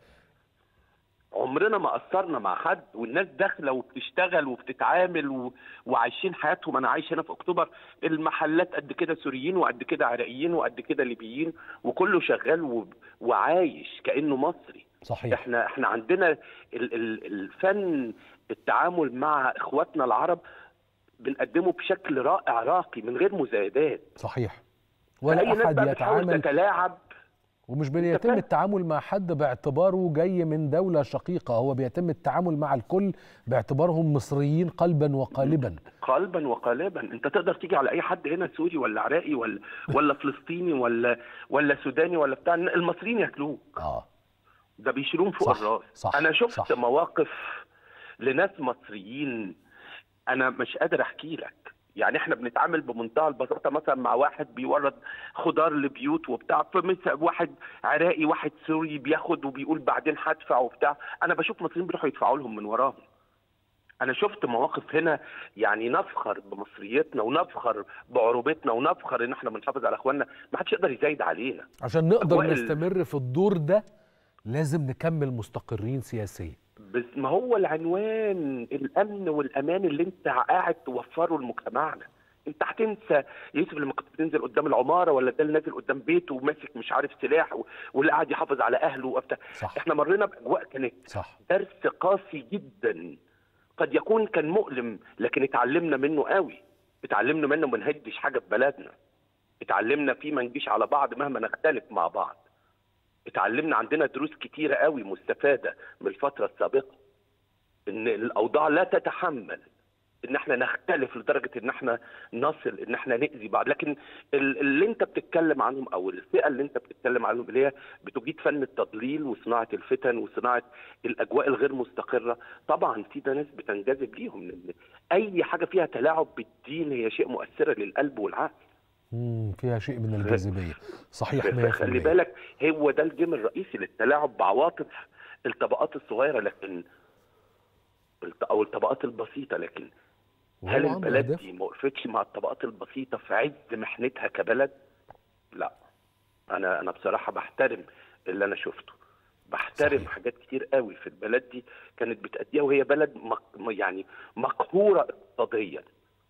عمرنا ما قصرنا مع حد والناس داخله وبتشتغل وبتتعامل و... وعايشين حياتهم انا عايش هنا في اكتوبر المحلات قد كده سوريين وقد كده عراقيين وقد كده ليبيين وكله شغال و... وعايش كانه مصري صحيح احنا احنا عندنا ال... ال... الفن التعامل مع اخواتنا العرب بنقدمه بشكل رائع راقي من غير مزايدات صحيح اي ولا ناس احد بقى بتحاول يتعامل تتلاعب ومش بيتم فاهم؟ التعامل مع حد باعتباره جاي من دولة شقيقة هو بيتم التعامل مع الكل باعتبارهم مصريين قلبا وقالبا قلبا وقالبا انت تقدر تيجي على اي حد هنا سوري ولا عراقي ولا ولا فلسطيني ولا ولا سوداني ولا بتاع المصريين ياكلوه اه ده بيشيلوهم فوق صح، الراس صح، انا شفت صح. مواقف لناس مصريين انا مش قادر احكي لك يعني احنا بنتعامل بمنتهى البساطه مثلا مع واحد بيورد خضار لبيوت وبتاع فمثل واحد عراقي واحد سوري بياخد وبيقول بعدين هدفع وبتاع انا بشوف مصريين بيروحوا يدفعوا لهم من وراهم انا شفت مواقف هنا يعني نفخر بمصريتنا ونفخر بعروبتنا ونفخر ان احنا بنحافظ على اخواننا ما حدش يقدر يزايد علينا عشان نقدر أجواء ال- نستمر في الدور ده لازم نكمل مستقرين سياسيا بس ما هو العنوان الامن والامان اللي انت قاعد توفره لمجتمعنا انت هتنسى يوسف لما كنت بتنزل قدام العماره ولا ده اللي نازل قدام بيته وماسك مش عارف سلاح و- واللي قاعد يحافظ على اهله وبتاع صح احنا مرينا باجواء كانت صح درس قاسي جدا قد يكون كان مؤلم لكن اتعلمنا منه قوي اتعلمنا منه ما نهدش حاجه في بلدنا اتعلمنا فيه ما نجيش على بعض مهما نختلف مع بعض اتعلمنا عندنا دروس كتيره قوي مستفاده من الفتره السابقه ان الاوضاع لا تتحمل ان احنا نختلف لدرجه ان احنا نصل ان احنا ناذي بعض لكن ال- اللي انت بتتكلم عنهم او الفئه اللي انت بتتكلم عنهم اللي هي بتجيد فن التضليل وصناعه الفتن وصناعه الاجواء الغير مستقره طبعا في ده ناس بتنجذب ليهم لان اي حاجه فيها تلاعب بالدين هي شيء مؤثره للقلب والعقل مم. فيها شيء من الجاذبيه صحيح 100% خلي بالك هو ده الجيم الرئيسي للتلاعب بعواطف الطبقات الصغيره لكن الت- او الطبقات البسيطه لكن وهو هل عنده البلد أهداف. دي ما وقفتش مع الطبقات البسيطه في عز محنتها كبلد؟ لا انا انا بصراحه بحترم اللي انا شفته بحترم صحيح. حاجات كتير قوي في البلد دي كانت بتأديها وهي بلد مق... يعني مقهوره اقتصاديا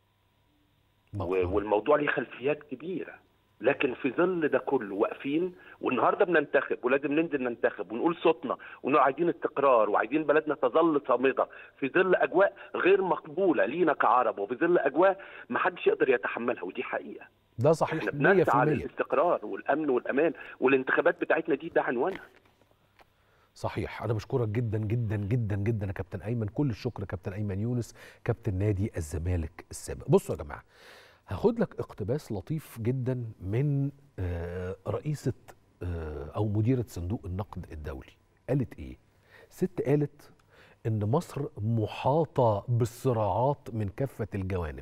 مفهوم. و- والموضوع ليه خلفيات كبيره لكن في ظل ده كله واقفين والنهارده بننتخب ولازم ننزل ننتخب ونقول صوتنا ونقول عايزين استقرار وعايزين بلدنا تظل صامده في ظل اجواء غير مقبوله لينا كعرب وفي ظل اجواء ما حدش يقدر يتحملها ودي حقيقه ده صحيح احنا بنسعى 100% للاستقرار والامن والامان والانتخابات بتاعتنا دي ده عنوانها صحيح انا بشكرك جدا جدا جدا جدا يا كابتن ايمن كل الشكر يا كابتن ايمن يونس كابتن نادي الزمالك السابق بصوا يا جماعه هاخد لك اقتباس لطيف جدا من آه، رئيسه آه، او مديره صندوق النقد الدولي قالت ايه ست قالت ان مصر محاطه بالصراعات من كافه الجوانب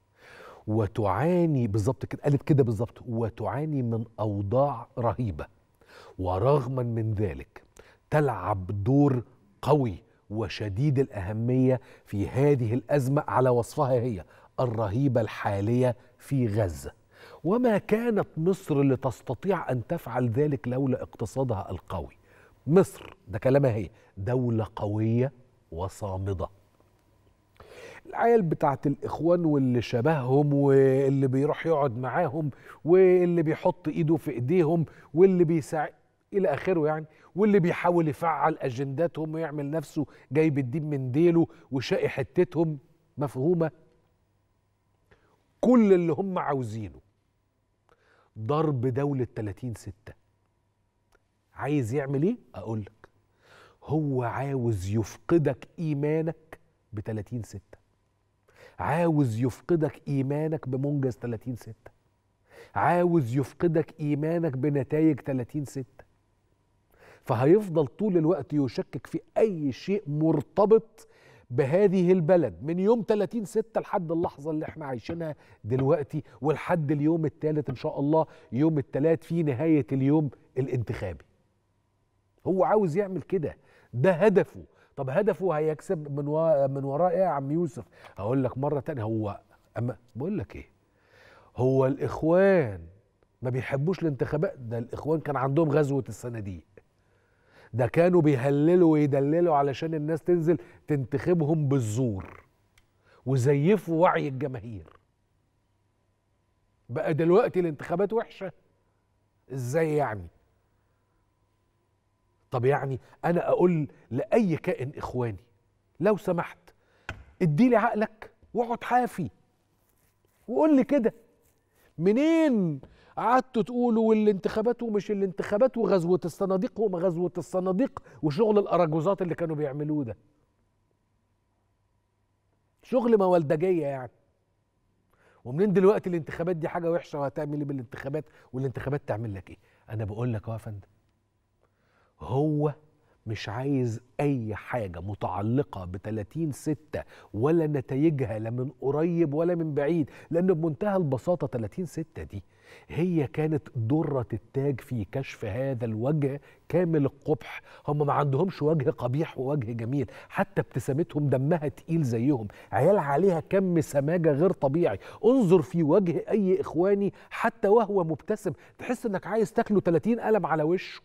وتعاني بالظبط كده قالت كده بالظبط وتعاني من اوضاع رهيبه ورغما من ذلك تلعب دور قوي وشديد الاهميه في هذه الازمه على وصفها هي الرهيبه الحاليه في غزه وما كانت مصر لتستطيع ان تفعل ذلك لولا اقتصادها القوي مصر ده كلامها هي دوله قويه وصامده العيال بتاعت الاخوان واللي شبههم واللي بيروح يقعد معاهم واللي بيحط ايده في ايديهم واللي بيساعد الى اخره يعني واللي بيحاول يفعل اجنداتهم ويعمل نفسه جايب الدين من ديله وشاقي حتتهم مفهومه كل اللي هم عاوزينه ضرب دولة 30 ستة عايز يعمل ايه؟ اقول لك هو عاوز يفقدك ايمانك ب 30 ستة عاوز يفقدك ايمانك بمنجز 30 ستة عاوز يفقدك ايمانك بنتائج 30 ستة فهيفضل طول الوقت يشكك في اي شيء مرتبط بهذه البلد من يوم 30 ستة لحد اللحظة اللي احنا عايشينها دلوقتي ولحد اليوم الثالث ان شاء الله يوم الثلاث في نهاية اليوم الانتخابي هو عاوز يعمل كده ده هدفه طب هدفه هيكسب من و... من وراه ايه يا عم يوسف هقول لك مره تانية هو اما بقول لك ايه هو الاخوان ما بيحبوش الانتخابات ده الاخوان كان عندهم غزوه الصناديق ده كانوا بيهللوا ويدللوا علشان الناس تنزل تنتخبهم بالزور وزيفوا وعي الجماهير بقى دلوقتي الانتخابات وحشه ازاي يعني طب يعني انا اقول لاي كائن اخواني لو سمحت اديلي عقلك واقعد حافي وقول لي كده منين قعدتوا تقولوا والانتخابات ومش الانتخابات وغزوه الصناديق وما غزوه الصناديق وشغل الاراجوزات اللي كانوا بيعملوه ده شغل مولدجيه يعني ومنين دلوقتي الانتخابات دي حاجه وحشه وهتعمل ايه بالانتخابات والانتخابات تعمل لك ايه انا بقول لك اهو يا فندم هو مش عايز اي حاجه متعلقه ب 30 6 ولا نتائجها لا من قريب ولا من بعيد لان بمنتهى البساطه 30 6 دي هي كانت درة التاج في كشف هذا الوجه كامل القبح هم ما عندهمش وجه قبيح ووجه جميل حتى ابتسامتهم دمها تقيل زيهم عيال عليها كم سماجة غير طبيعي انظر في وجه أي إخواني حتى وهو مبتسم تحس إنك عايز تاكله 30 قلم على وشه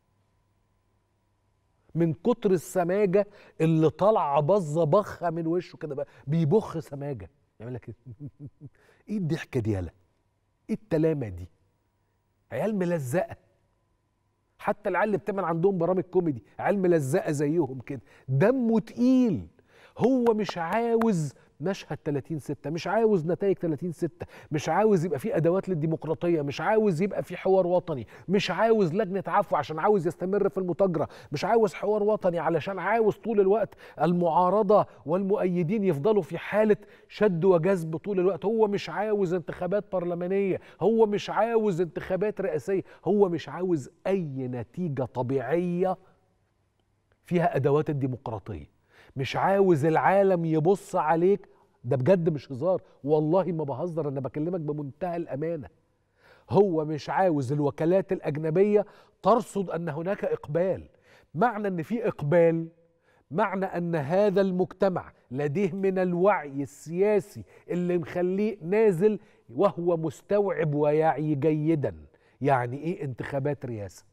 من كتر السماجة اللي طالعة بظة بخة من وشه كده بقى بيبخ سماجة يعمل لك ايه الضحكة دي يالا ايه التلامة دي عيال ملزقة حتى العيال اللي بتعمل عندهم برامج كوميدي عيال ملزقة زيهم كده دمه تقيل هو مش عاوز مشهد 30 6 مش عاوز نتائج 30 6 مش عاوز يبقى في ادوات للديمقراطيه مش عاوز يبقى في حوار وطني مش عاوز لجنه عفو عشان عاوز يستمر في المتاجره مش عاوز حوار وطني علشان عاوز طول الوقت المعارضه والمؤيدين يفضلوا في حاله شد وجذب طول الوقت هو مش عاوز انتخابات برلمانيه هو مش عاوز انتخابات رئاسيه هو مش عاوز اي نتيجه طبيعيه فيها ادوات الديمقراطيه مش عاوز العالم يبص عليك ده بجد مش هزار والله ما بهزر انا بكلمك بمنتهى الامانه هو مش عاوز الوكالات الاجنبيه ترصد ان هناك اقبال معنى ان في اقبال معنى ان هذا المجتمع لديه من الوعي السياسي اللي مخليه نازل وهو مستوعب ويعي جيدا يعني ايه انتخابات رئاسه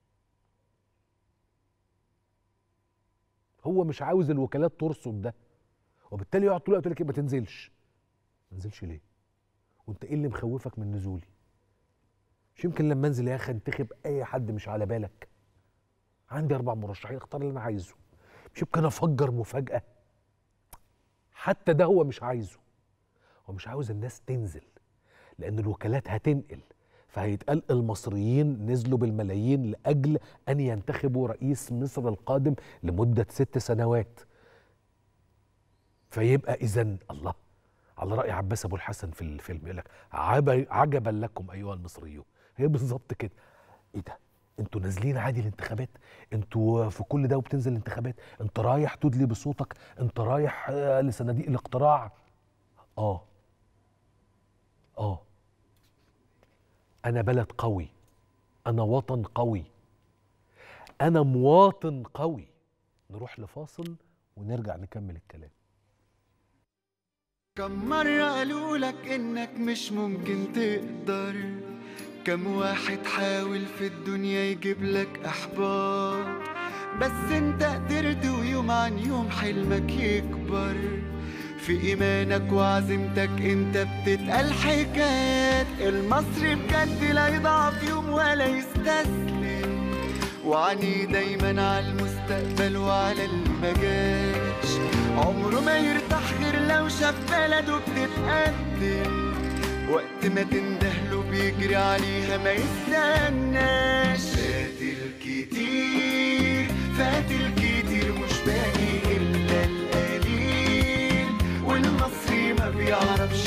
هو مش عاوز الوكالات ترصد ده وبالتالي يقعد طول الوقت يقول لك ما تنزلش ما تنزلش ليه وانت ايه اللي مخوفك من نزولي مش يمكن لما انزل يا اخي انتخب اي حد مش على بالك عندي اربع مرشحين اختار اللي انا عايزه مش يمكن افجر مفاجاه حتى ده هو مش عايزه هو مش عاوز الناس تنزل لان الوكالات هتنقل فهيتقال المصريين نزلوا بالملايين لاجل ان ينتخبوا رئيس مصر القادم لمده ست سنوات فيبقى اذا الله على راي عباس ابو الحسن في الفيلم يقول لك عجبا لكم ايها المصريون هي بالظبط كده ايه ده انتوا نازلين عادي الانتخابات انتوا في كل ده وبتنزل الانتخابات انت رايح تدلي بصوتك انت رايح لصناديق الاقتراع اه اه انا بلد قوي انا وطن قوي انا مواطن قوي نروح لفاصل ونرجع نكمل الكلام كم مرة قالوا لك انك مش ممكن تقدر كم واحد حاول في الدنيا يجيب لك احباط بس انت قدرت ويوم عن يوم حلمك يكبر في ايمانك وعزيمتك انت بتتقال حكايات المصري بجد لا يضعف يوم ولا يستسلم وعني دايما على المستقبل وعلى المجاش عمره ما يرتاح غير لو شاف بلده بتتقدم وقت ما تندهله بيجري عليها ما يستناش فات الكتير فات الكتير مش باقي الا القليل والمصري ما بيعرفش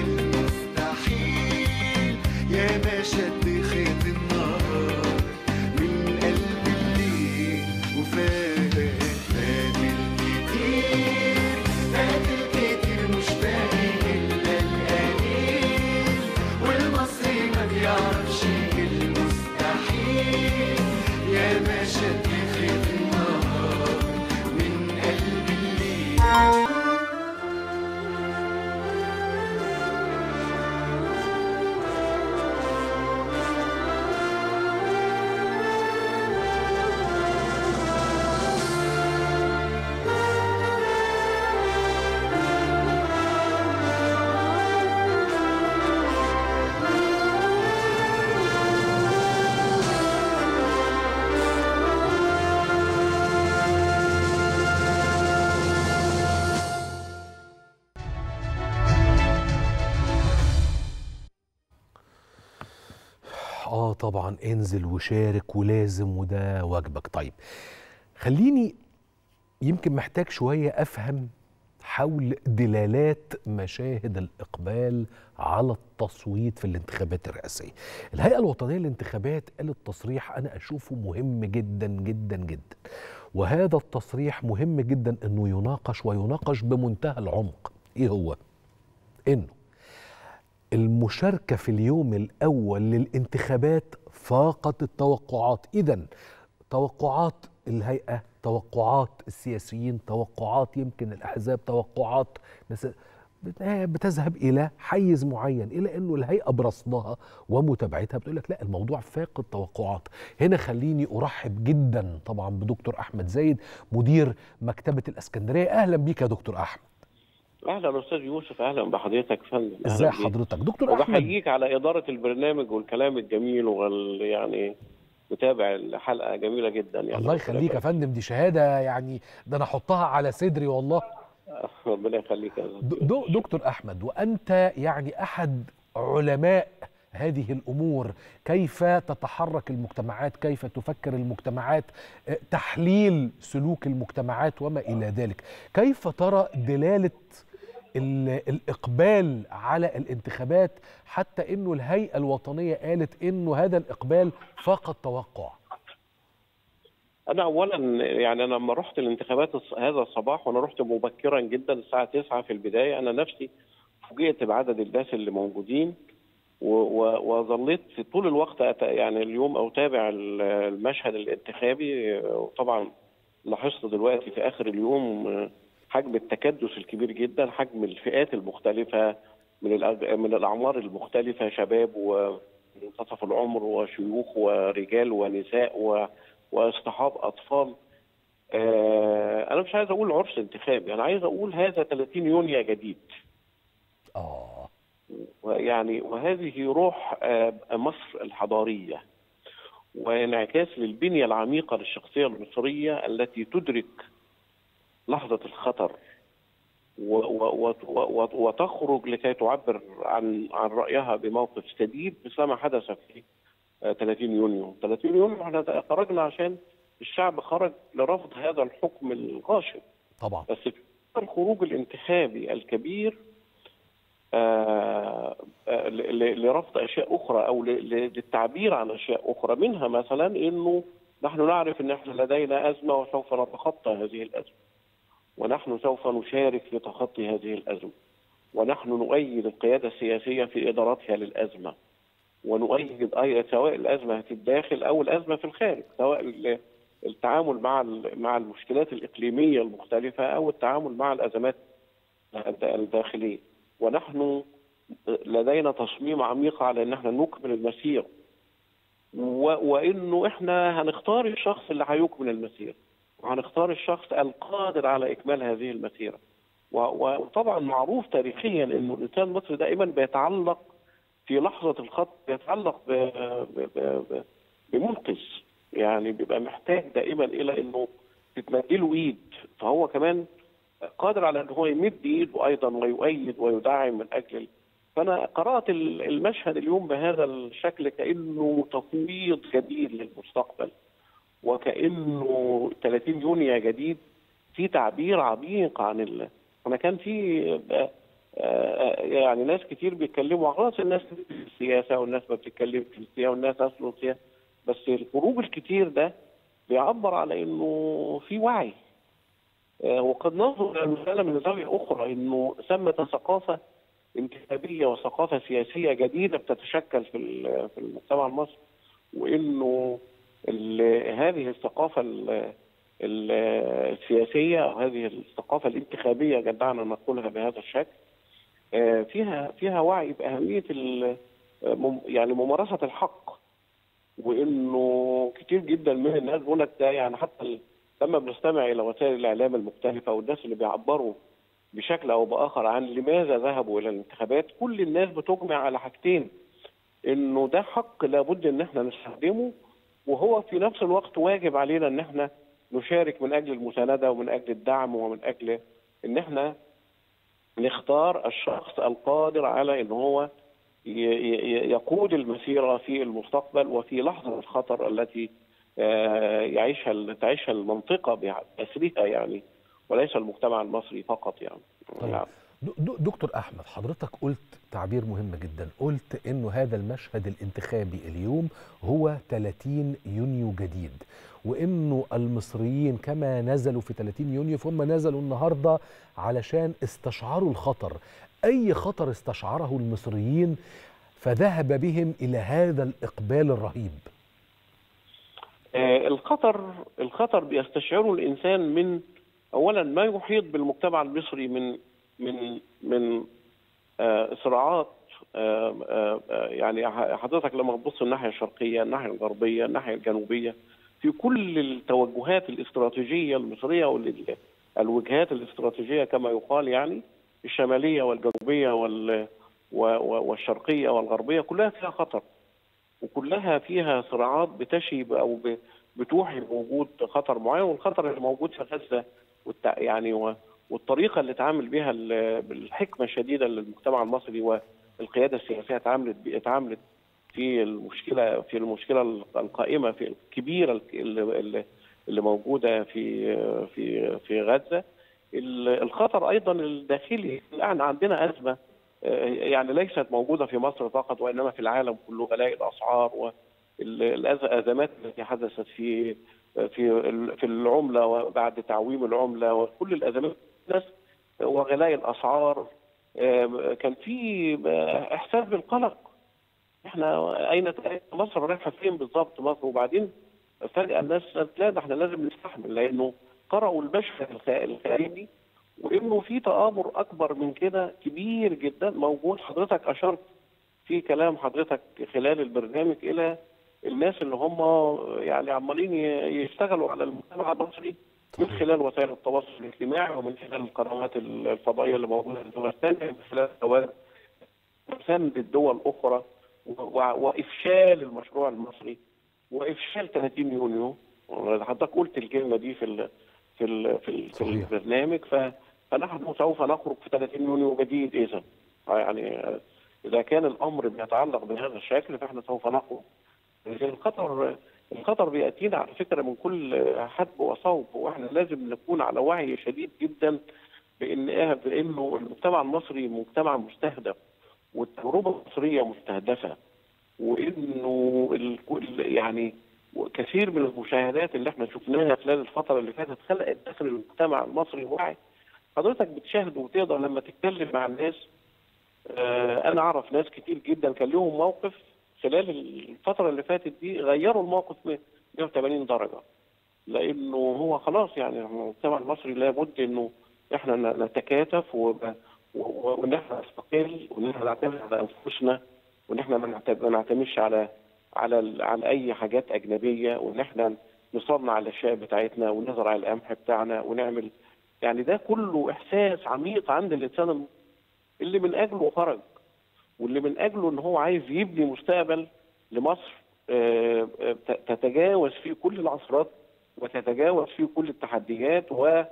المستحيل يا ما شد خيط النهار من قلب الليل وفات فات الكتير فات الكتير مش باقي الا القليل والمصري ما بيعرفش المستحيل يا ما شد خيط النهار اه طبعا انزل وشارك ولازم وده واجبك طيب خليني يمكن محتاج شويه افهم حول دلالات مشاهد الاقبال على التصويت في الانتخابات الرئاسيه. الهيئه الوطنيه للانتخابات قالت تصريح انا اشوفه مهم جدا جدا جدا. وهذا التصريح مهم جدا انه يناقش ويناقش بمنتهى العمق. ايه هو؟ انه المشاركه في اليوم الاول للانتخابات فاقت التوقعات، اذا توقعات الهيئه توقعات السياسيين توقعات يمكن الاحزاب توقعات ناس بتذهب الى حيز معين الى انه الهيئه برصدها ومتابعتها بتقول لك لا الموضوع فاق التوقعات هنا خليني ارحب جدا طبعا بدكتور احمد زايد مدير مكتبه الاسكندريه اهلا بيك يا دكتور احمد اهلا استاذ يوسف اهلا بحضرتك يا فندم أهلاً ازاي بيك. حضرتك دكتور احمد وبحييك على اداره البرنامج والكلام الجميل وال يعني متابع الحلقه جميله جدا يعني الله يخليك يا فندم دي شهاده يعني ده انا احطها على صدري والله ربنا يخليك يا د- دو- دكتور احمد وانت يعني احد علماء هذه الامور كيف تتحرك المجتمعات كيف تفكر المجتمعات آه، تحليل سلوك المجتمعات وما الى ذلك كيف ترى دلاله ال- الاقبال على الانتخابات حتى انه الهيئه الوطنيه قالت انه هذا الاقبال فاق التوقع انا اولا يعني انا لما رحت الانتخابات الص- هذا الصباح وانا رحت مبكرا جدا الساعه 9 في البدايه انا نفسي فوجئت بعدد الناس اللي موجودين و- و- وظليت في طول الوقت أت- يعني اليوم اتابع ال- المشهد الانتخابي وطبعا لاحظت دلوقتي في اخر اليوم حجم التكدس الكبير جدا حجم الفئات المختلفه من الأج- من الاعمار المختلفه شباب ومنتصف العمر وشيوخ ورجال ونساء و واصطحاب اطفال آه انا مش عايز اقول عرس انتخابي انا عايز اقول هذا 30 يونيو جديد اه ويعني وهذه روح آه مصر الحضاريه وانعكاس للبنيه العميقه للشخصيه المصريه التي تدرك لحظه الخطر و و و و وتخرج لكي تعبر عن عن رايها بموقف سديد مثل ما حدث في آه، 30 يونيو 30 يونيو احنا خرجنا عشان الشعب خرج لرفض هذا الحكم الغاشم طبعا بس في الخروج الانتخابي الكبير آه، آه، ل- ل- لرفض اشياء اخرى او ل- ل- للتعبير عن اشياء اخرى منها مثلا انه نحن نعرف ان احنا لدينا ازمه وسوف نتخطى هذه الازمه ونحن سوف نشارك في تخطي هذه الازمه ونحن نؤيد القياده السياسيه في ادارتها للازمه ونؤيد اي سواء الازمه في الداخل او الازمه في الخارج سواء ال- التعامل مع ال- مع المشكلات الاقليميه المختلفه او التعامل مع الازمات الد- الداخليه ونحن لدينا تصميم عميق على ان احنا نكمل المسير و- وانه احنا هنختار الشخص اللي هيكمل المسير وهنختار الشخص القادر على اكمال هذه المسيره و- و- وطبعا معروف تاريخيا انه الانسان المصري دائما بيتعلق في لحظه الخط بيتعلق ب- ب- ب- ب- بمنقذ يعني بيبقى محتاج دائما الى انه تتمدله ايد فهو كمان قادر على ان هو يمد ايده ايضا ويؤيد ويدعم من اجل فانا قرات ال- المشهد اليوم بهذا الشكل كانه تفويض جديد للمستقبل وكانه 30 يونيو جديد في تعبير عميق عن ال... انا كان في آه، آه، يعني ناس كتير بيتكلموا خلاص الناس في السياسه والناس ما بتتكلم في السياسه والناس اصلا السياسه بس الخروج الكتير ده بيعبر على انه في وعي آه، وقد ننظر الى المساله من زاويه اخرى انه ثمه ثقافه انتخابيه وثقافه سياسيه جديده بتتشكل في ال- في المجتمع المصري وانه ال- هذه الثقافه ال- ال- السياسيه او هذه الثقافه الانتخابيه جدعنا نقولها بهذا الشكل آه، فيها فيها وعي باهميه ال- مم- يعني ممارسه الحق وانه كتير جدا من الناس بيقول لك ده يعني حتى ال- لما بنستمع الى وسائل الاعلام المختلفه والناس اللي بيعبروا بشكل او باخر عن لماذا ذهبوا الى الانتخابات كل الناس بتجمع على حاجتين انه ده حق لابد ان احنا نستخدمه وهو في نفس الوقت واجب علينا ان احنا نشارك من اجل المسانده ومن اجل الدعم ومن اجل ان احنا نختار الشخص القادر على ان هو ي- ي- يقود المسيره في المستقبل وفي لحظه الخطر التي آه، يعيشها تعيشها المنطقه باسرها يعني وليس المجتمع المصري فقط يعني. طيب. نعم. د- د- دكتور احمد حضرتك قلت تعبير مهم جدا قلت انه هذا المشهد الانتخابي اليوم هو 30 يونيو جديد وانه المصريين كما نزلوا في 30 يونيو فهم نزلوا النهارده علشان استشعروا الخطر اي خطر استشعره المصريين فذهب بهم الى هذا الاقبال الرهيب آه، الخطر الخطر بيستشعره الانسان من اولا ما يحيط بالمجتمع المصري من من من آه، صراعات آه، آه، آه، يعني ح- حضرتك لما تبص الناحيه الشرقيه، الناحيه الغربيه، الناحيه الجنوبيه في كل التوجهات الاستراتيجيه المصريه والوجهات الاستراتيجيه كما يقال يعني الشماليه والجنوبيه وال و- و- والشرقيه والغربيه كلها فيها خطر. وكلها فيها صراعات بتشي ب- او ب- بتوحي بوجود خطر معين والخطر اللي موجود في غزه والتع... يعني و... والطريقه اللي اتعامل بها ال- بالحكمه الشديده اللي المجتمع المصري والقياده السياسيه اتعاملت ب- اتعاملت في المشكله في المشكله القائمه في الكبيره اللي, اللي- اللي موجوده في في في غزه ال- الخطر ايضا الداخلي الان عندنا ازمه آه، يعني ليست موجوده في مصر فقط وانما في العالم كله غلاء الاسعار والازمات التي حدثت في في ال- في العمله وبعد تعويم العمله وكل الازمات الناس وغلاء الاسعار آه، كان في آه، احساس بالقلق احنا اين مصر رايحه فين بالظبط مصر وبعدين فجاه الناس قالت لا ده احنا لازم نستحمل لانه قرأوا المشهد الخ- الخارجي وانه في تآمر اكبر من كده كبير جدا موجود حضرتك اشرت في كلام حضرتك خلال البرنامج الى الناس اللي هم يعني عمالين ي- يشتغلوا على المجتمع المصري من خلال وسائل التواصل الاجتماعي ومن خلال القنوات الفضائيه اللي موجوده في الدول الثانيه من خلال التواصل سند الدول الاخرى و- و- وافشال المشروع المصري وافشال 30 يونيو حضرتك قلت الكلمه دي في ال في ال في, ال في صحيح. البرنامج ف- فنحن سوف نخرج في 30 يونيو جديد اذا يعني اذا كان الامر بيتعلق بهذا الشكل فاحنا سوف نخرج لكن الخطر الخطر بياتينا على فكره من كل حدب وصوب واحنا لازم نكون على وعي شديد جدا بان بانه المجتمع المصري مجتمع مستهدف والتجربه المصريه مستهدفه وانه الكل يعني كثير من المشاهدات اللي احنا شفناها خلال الفتره اللي فاتت خلقت داخل المجتمع المصري وعي حضرتك بتشاهد وتقدر لما تتكلم مع الناس آه، انا اعرف ناس كتير جدا كان لهم موقف خلال الفتره اللي فاتت دي غيروا الموقف 180 درجه لانه هو خلاص يعني المجتمع المصري لابد انه احنا نتكاتف وب- و- وان احنا نستقل وان احنا نعتمد على انفسنا وان احنا ما نعت- ما نعتمدش على على ال- على اي حاجات اجنبيه وان احنا نصنع الاشياء بتاعتنا ونزرع القمح بتاعنا ونعمل يعني ده كله احساس عميق عند الانسان الم- اللي من اجله خرج واللي من اجله ان هو عايز يبني مستقبل لمصر آه، آه، ت- تتجاوز فيه كل العصرات وتتجاوز فيه كل التحديات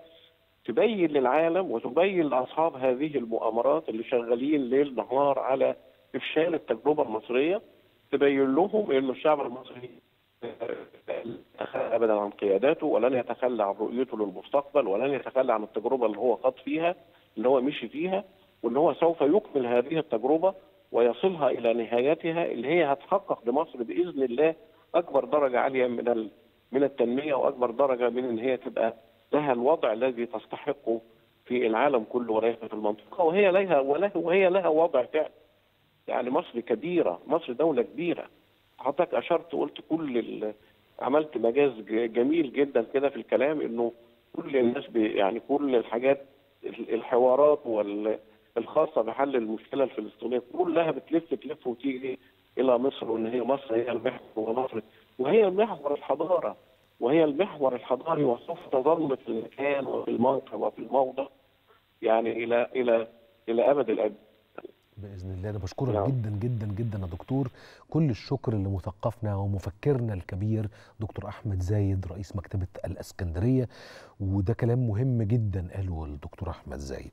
وتبين للعالم وتبين لاصحاب هذه المؤامرات اللي شغالين ليل نهار على افشال التجربه المصريه تبين لهم ان الشعب المصري آه، لن يتخلى ابدا عن قياداته ولن يتخلى عن رؤيته للمستقبل ولن يتخلى عن التجربه اللي هو خاض فيها اللي هو مشي فيها وان هو سوف يكمل هذه التجربه ويصلها الى نهايتها اللي هي هتحقق لمصر باذن الله اكبر درجه عاليه من ال- من التنميه واكبر درجه من ان هي تبقى لها الوضع الذي تستحقه في العالم كله وليس في المنطقه وهي لها وله وهي لها وضع فعلا يعني مصر كبيره مصر دوله كبيره حضرتك اشرت وقلت كل ال... عملت مجاز ج- جميل جدا كده في الكلام انه كل الناس بي يعني كل الحاجات ال- الحوارات وال الخاصه بحل المشكله الفلسطينيه كلها بتلف تلف وتيجي الى مصر وان هي مصر هي المحور ومصر وهي المحور الحضاره وهي المحور الحضاري وسوف تظل في المكان وفي الموقع وفي الموضع يعني الى الى الى ابد الابد باذن الله انا بشكرك نعم. جدا جدا جدا يا دكتور كل الشكر لمثقفنا ومفكرنا الكبير دكتور احمد زايد رئيس مكتبه الاسكندريه وده كلام مهم جدا قاله الدكتور احمد زايد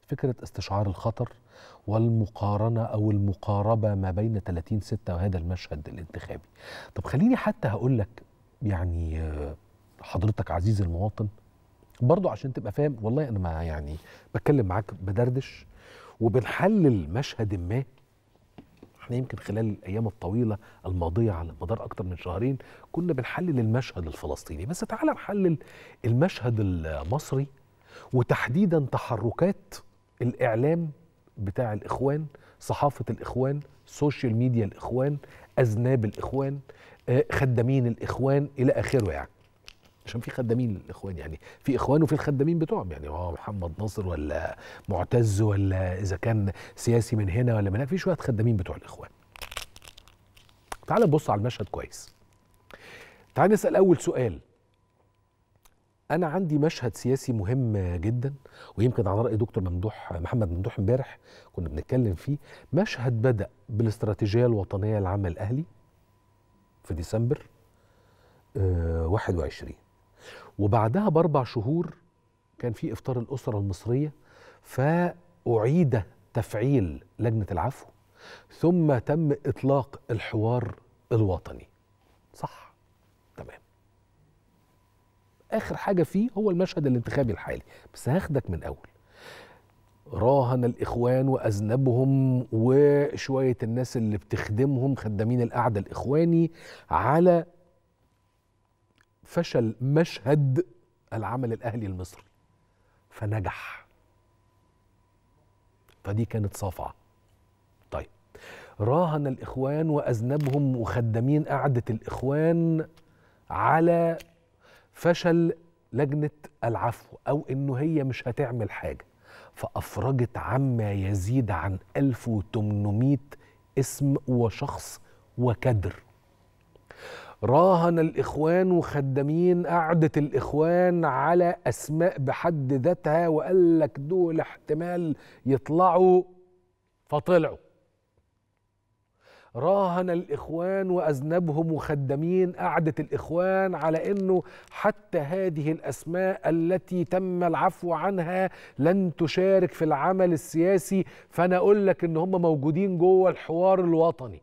فكره استشعار الخطر والمقارنه او المقاربه ما بين 30 6 وهذا المشهد الانتخابي طب خليني حتى هقول لك يعني آه، حضرتك عزيزي المواطن برضو عشان تبقى فاهم والله انا ما يعني بتكلم معاك بدردش وبنحلل مشهد ما احنا يمكن خلال الايام الطويله الماضيه على مدار اكتر من شهرين كنا بنحلل المشهد الفلسطيني بس تعال نحلل المشهد المصري وتحديدا تحركات الاعلام بتاع الاخوان صحافه الاخوان سوشيال ميديا الاخوان اذناب الاخوان آه، خدامين الاخوان الى اخره يعني عشان في خدامين للاخوان يعني في اخوان وفي الخدامين بتوعهم يعني هو محمد ناصر ولا معتز ولا اذا كان سياسي من هنا ولا من هنا في شويه خدامين بتوع الاخوان تعال نبص على المشهد كويس تعال نسال اول سؤال انا عندي مشهد سياسي مهم جدا ويمكن على راي دكتور ممدوح محمد ممدوح امبارح كنا بنتكلم فيه مشهد بدا بالاستراتيجيه الوطنيه العامه الاهلي في ديسمبر آه 21 وبعدها باربع شهور كان في افطار الاسره المصريه فاعيد تفعيل لجنه العفو ثم تم اطلاق الحوار الوطني صح تمام اخر حاجه فيه هو المشهد الانتخابي الحالي بس هاخدك من اول راهن الاخوان واذنبهم وشويه الناس اللي بتخدمهم خدامين القعده الاخواني على فشل مشهد العمل الاهلي المصري فنجح فدي كانت صفعه طيب راهن الاخوان واذنبهم وخدامين قعده الاخوان على فشل لجنه العفو او انه هي مش هتعمل حاجه فافرجت عما يزيد عن 1800 اسم وشخص وكدر راهن الإخوان وخدامين قعدة الإخوان على أسماء بحد ذاتها وقال لك دول احتمال يطلعوا فطلعوا راهن الإخوان وأذنبهم وخدامين قعدة الإخوان على أنه حتى هذه الأسماء التي تم العفو عنها لن تشارك في العمل السياسي فأنا أقول لك أن هم موجودين جوه الحوار الوطني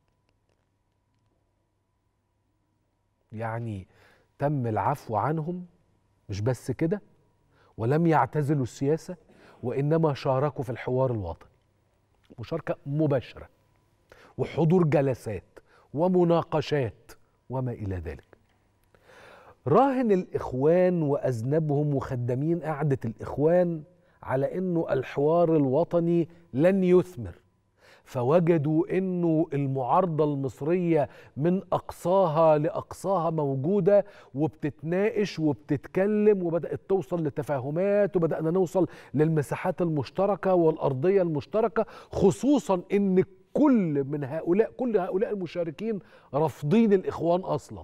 يعني تم العفو عنهم مش بس كده ولم يعتزلوا السياسة وإنما شاركوا في الحوار الوطني مشاركة مباشرة وحضور جلسات ومناقشات وما إلى ذلك راهن الإخوان وأذنبهم وخدامين قعدة الإخوان على أنه الحوار الوطني لن يثمر فوجدوا انه المعارضه المصريه من اقصاها لاقصاها موجوده وبتتناقش وبتتكلم وبدات توصل لتفاهمات وبدانا نوصل للمساحات المشتركه والارضيه المشتركه خصوصا ان كل من هؤلاء كل هؤلاء المشاركين رافضين الاخوان اصلا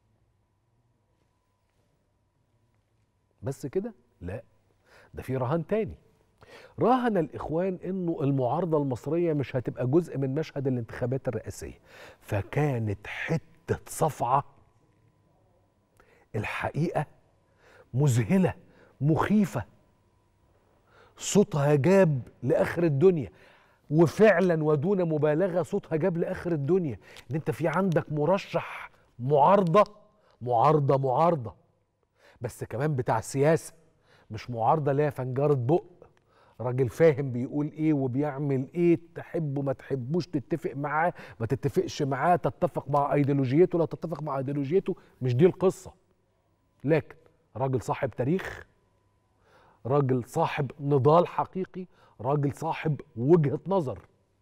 بس كده لا ده في رهان تاني راهن الاخوان انه المعارضه المصريه مش هتبقى جزء من مشهد الانتخابات الرئاسيه فكانت حته صفعه الحقيقه مذهله مخيفه صوتها جاب لاخر الدنيا وفعلا ودون مبالغه صوتها جاب لاخر الدنيا ان انت في عندك مرشح معارضه معارضه معارضه بس كمان بتاع سياسه مش معارضه لا فنجاره بق راجل فاهم بيقول ايه وبيعمل ايه تحبه ما تحبوش تتفق معاه ما تتفقش معاه تتفق مع ايديولوجيته لا تتفق مع ايديولوجيته مش دي القصه لكن راجل صاحب تاريخ راجل صاحب نضال حقيقي راجل صاحب وجهه نظر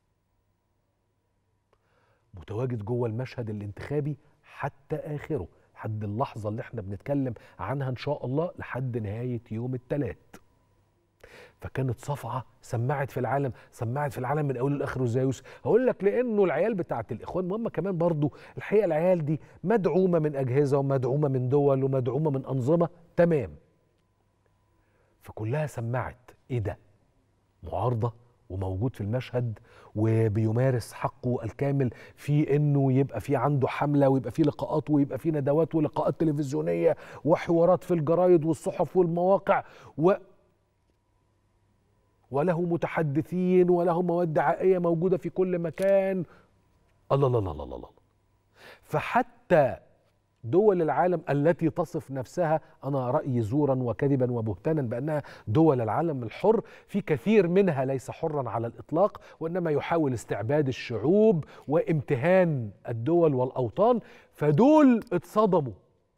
متواجد جوه المشهد الانتخابي حتى اخره لحد اللحظه اللي احنا بنتكلم عنها ان شاء الله لحد نهايه يوم الثلاث فكانت صفعه سمعت في العالم سمعت في العالم من اوله لاخره ازاي يوسف هقول لك لانه العيال بتاعت الاخوان مهم كمان برضو الحقيقه العيال دي مدعومه من اجهزه ومدعومه من دول ومدعومه من انظمه تمام فكلها سمعت ايه ده معارضه وموجود في المشهد وبيمارس حقه الكامل في انه يبقى في عنده حمله ويبقى في لقاءات ويبقى في ندوات ولقاءات تلفزيونيه وحوارات في الجرايد والصحف والمواقع و وله متحدثين وله مواد دعائيه موجوده في كل مكان الله الله الله الله الله فحتى دول العالم التي تصف نفسها انا رايي زورا وكذبا وبهتانا بانها دول العالم الحر في كثير منها ليس حرا على الاطلاق وانما يحاول استعباد الشعوب وامتهان الدول والاوطان فدول اتصدموا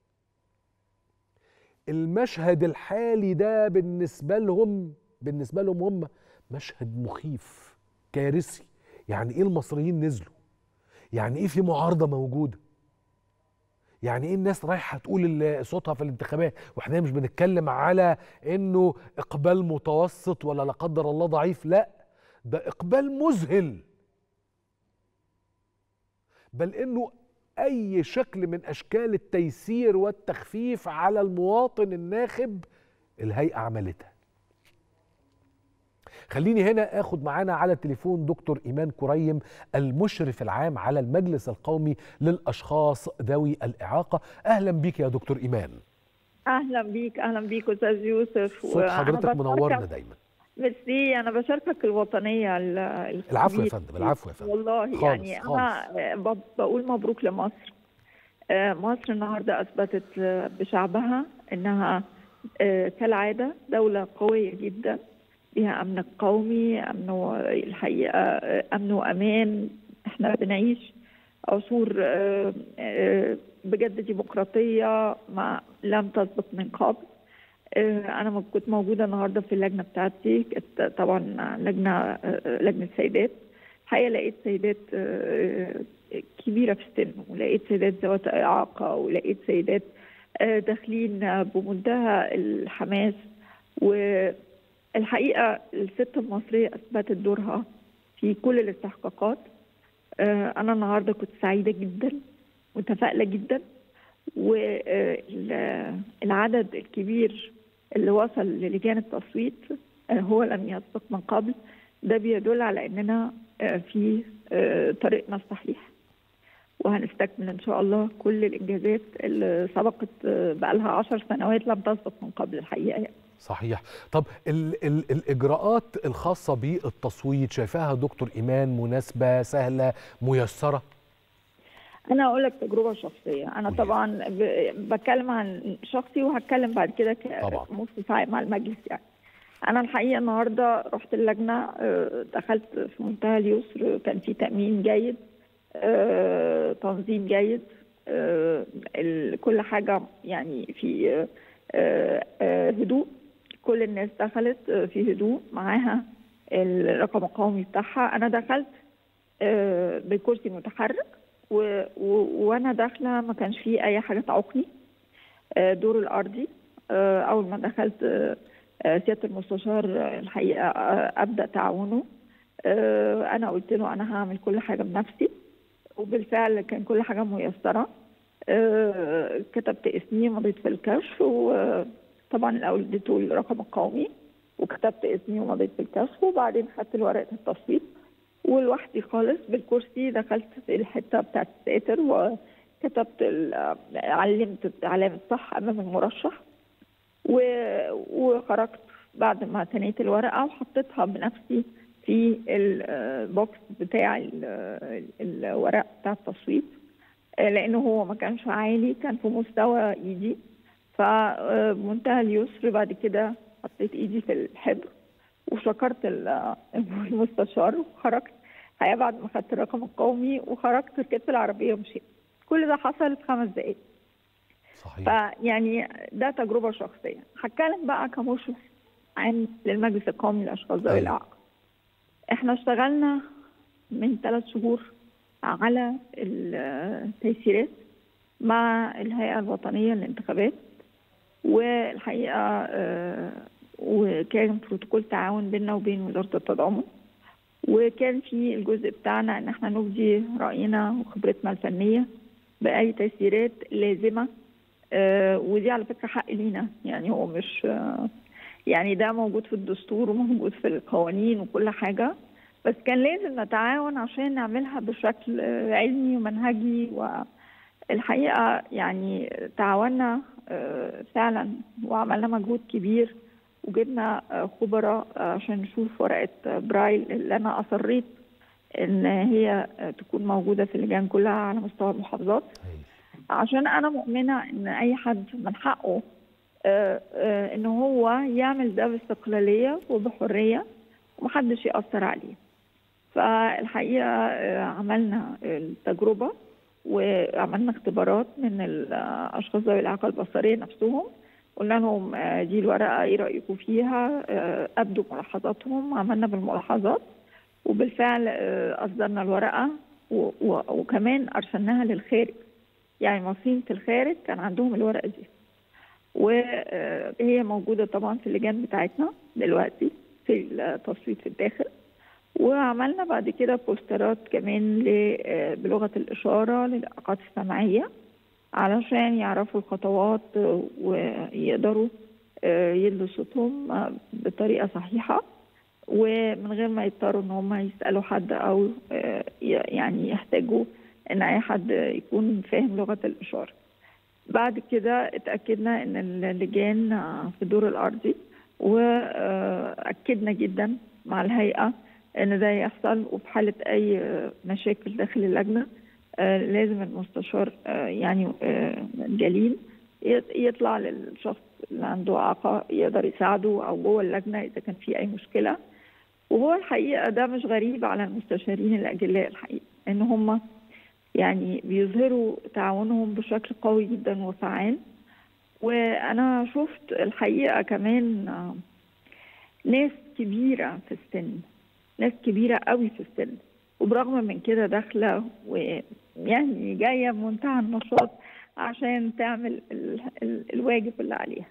المشهد الحالي ده بالنسبه لهم بالنسبه لهم هم مشهد مخيف كارثي يعني ايه المصريين نزلوا يعني ايه في معارضه موجوده يعني ايه الناس رايحه تقول ال- صوتها في الانتخابات واحنا مش بنتكلم على انه اقبال متوسط ولا لا قدر الله ضعيف لا ده اقبال مذهل بل انه اي شكل من اشكال التيسير والتخفيف على المواطن الناخب الهيئه عملتها خليني هنا اخد معانا على التليفون دكتور ايمان كريم المشرف العام على المجلس القومي للاشخاص ذوي الاعاقه اهلا بيك يا دكتور ايمان اهلا بيك اهلا بيك استاذ يوسف صوت وأنا حضرتك بشاركك- منورنا دايما ميرسي انا بشاركك الوطنيه ال- العفو يا الكبيرة فندم العفو يا فندم والله خالص، يعني انا ب- بقول مبروك لمصر آه، مصر النهارده اثبتت آه، بشعبها انها آه، كالعاده دوله قويه جدا فيها امن قومي امن و- الحقيقه آه، امن وامان احنا بنعيش عصور آه، آه، بجد ديمقراطيه ما لم تسبق من قبل آه، انا م- كنت موجوده النهارده في اللجنه بتاعتي كانت طبعا لجنه آه، لجنه سيدات الحقيقه لقيت سيدات آه، كبيره في السن ولقيت سيدات ذوات اعاقه ولقيت سيدات آه، داخلين بمنتهى الحماس والحقيقه الست المصريه اثبتت دورها في كل الاستحقاقات آه، انا النهارده كنت سعيده جدا متفائله جدا والعدد الكبير اللي وصل للجان التصويت آه، هو لم يسبق من قبل ده بيدل على اننا آه، في آه، طريقنا الصحيح وهنستكمل ان شاء الله كل الانجازات اللي سبقت آه، بقالها عشر سنوات لم تسبق من قبل الحقيقه يعني. صحيح طب ال ال الاجراءات الخاصه بالتصويت شايفاها دكتور ايمان مناسبه سهله ميسره انا اقول لك تجربه شخصيه انا قولي. طبعا ب- بتكلم عن شخصي وهتكلم بعد كده طبعا. كمشرف عام على المجلس يعني انا الحقيقه النهارده رحت اللجنه آه، دخلت في منتهى اليسر كان في تامين جيد آه، تنظيم جيد آه، ال- كل حاجه يعني في آه، آه، هدوء كل الناس دخلت آه، في هدوء معاها الرقم القومي بتاعها انا دخلت آه، بكرسي متحرك و... و... وانا داخله ما كانش فيه اي حاجه تعوقني آه، دور الارضي آه، اول ما دخلت آه، آه، سياده المستشار آه، الحقيقه آه، ابدا تعاونه آه، انا قلت له انا هعمل كل حاجه بنفسي وبالفعل كان كل حاجه ميسره آه، كتبت اسمي ومضيت في الكشف وطبعا الاول اديته الرقم القومي وكتبت اسمي ومضيت في الكشف وبعدين خدت ورقه التصويت ولوحدي خالص بالكرسي دخلت في الحته بتاعت الساتر وكتبت ال- علمت علامه صح امام المرشح و- وخرجت بعد ما تنيت الورقه وحطيتها بنفسي في البوكس بتاع ال- الورق بتاع التصويت آه، لانه هو ما كانش عالي كان في مستوى ايدي فمنتهى اليسر بعد كده حطيت ايدي في الحبر وشكرت ال- المستشار وخرجت الحقيقه بعد ما خدت الرقم القومي وخرجت ركبت العربيه ومشيت كل ده حصل في خمس دقائق صحيح فيعني ده تجربه شخصيه هتكلم بقى كمشرف عام للمجلس القومي للاشخاص ذوي أيوة. الاعاقه احنا اشتغلنا من ثلاث شهور على التيسيرات مع الهيئه الوطنيه للانتخابات والحقيقه آه، وكان بروتوكول تعاون بيننا وبين وزاره التضامن وكان في الجزء بتاعنا ان احنا نبدي راينا وخبرتنا الفنيه باي تيسيرات لازمه آه، ودي على فكره حق لينا يعني هو مش آه، يعني ده موجود في الدستور وموجود في القوانين وكل حاجه بس كان لازم نتعاون عشان نعملها بشكل آه، علمي ومنهجي والحقيقه يعني تعاوننا آه، فعلا وعملنا مجهود كبير وجبنا آه، خبراء آه، عشان نشوف ورقه آه، برايل اللي انا اصريت ان هي آه، تكون موجوده في اللجان كلها على مستوى المحافظات عشان انا مؤمنه ان اي حد من حقه آه، آه، ان هو يعمل ده باستقلاليه وبحريه ومحدش ياثر عليه فالحقيقه آه، عملنا التجربه وعملنا اختبارات من الاشخاص ذوي الاعاقه البصريه نفسهم قلنا لهم آه، دي الورقه ايه رايكم فيها آه، ابدوا ملاحظاتهم عملنا بالملاحظات وبالفعل آه، اصدرنا الورقه و- و- وكمان ارسلناها للخارج يعني مصريين في الخارج كان عندهم الورقه دي وهي موجوده طبعا في اللجان بتاعتنا دلوقتي في التصويت في الداخل وعملنا بعد كده بوسترات كمان ل- آه، بلغه الاشاره للاعاقات السمعيه علشان يعرفوا الخطوات آه، ويقدروا آه، يدوا صوتهم آه، بطريقه صحيحه ومن غير ما يضطروا ان هم يسالوا حد او آه، ي- يعني يحتاجوا ان اي حد يكون فاهم لغه الاشاره بعد كده اتاكدنا ان اللجان آه، في الدور الارضي واكدنا جدا مع الهيئه ان ده يحصل وفي حاله اي آه، مشاكل داخل اللجنه آه، لازم المستشار آه، يعني آه، جليل يط- يطلع للشخص اللي عنده اعاقه يقدر يساعده او جوه اللجنه اذا كان في اي مشكله وهو الحقيقه ده مش غريب على المستشارين الاجلاء الحقيقه ان هم يعني بيظهروا تعاونهم بشكل قوي جدا وفعال وانا شفت الحقيقه كمان آه، ناس كبيره في السن ناس كبيره قوي في السن وبرغم من كده داخله ويعني جايه بمنتهى النشاط عشان تعمل ال... ال... الواجب اللي عليها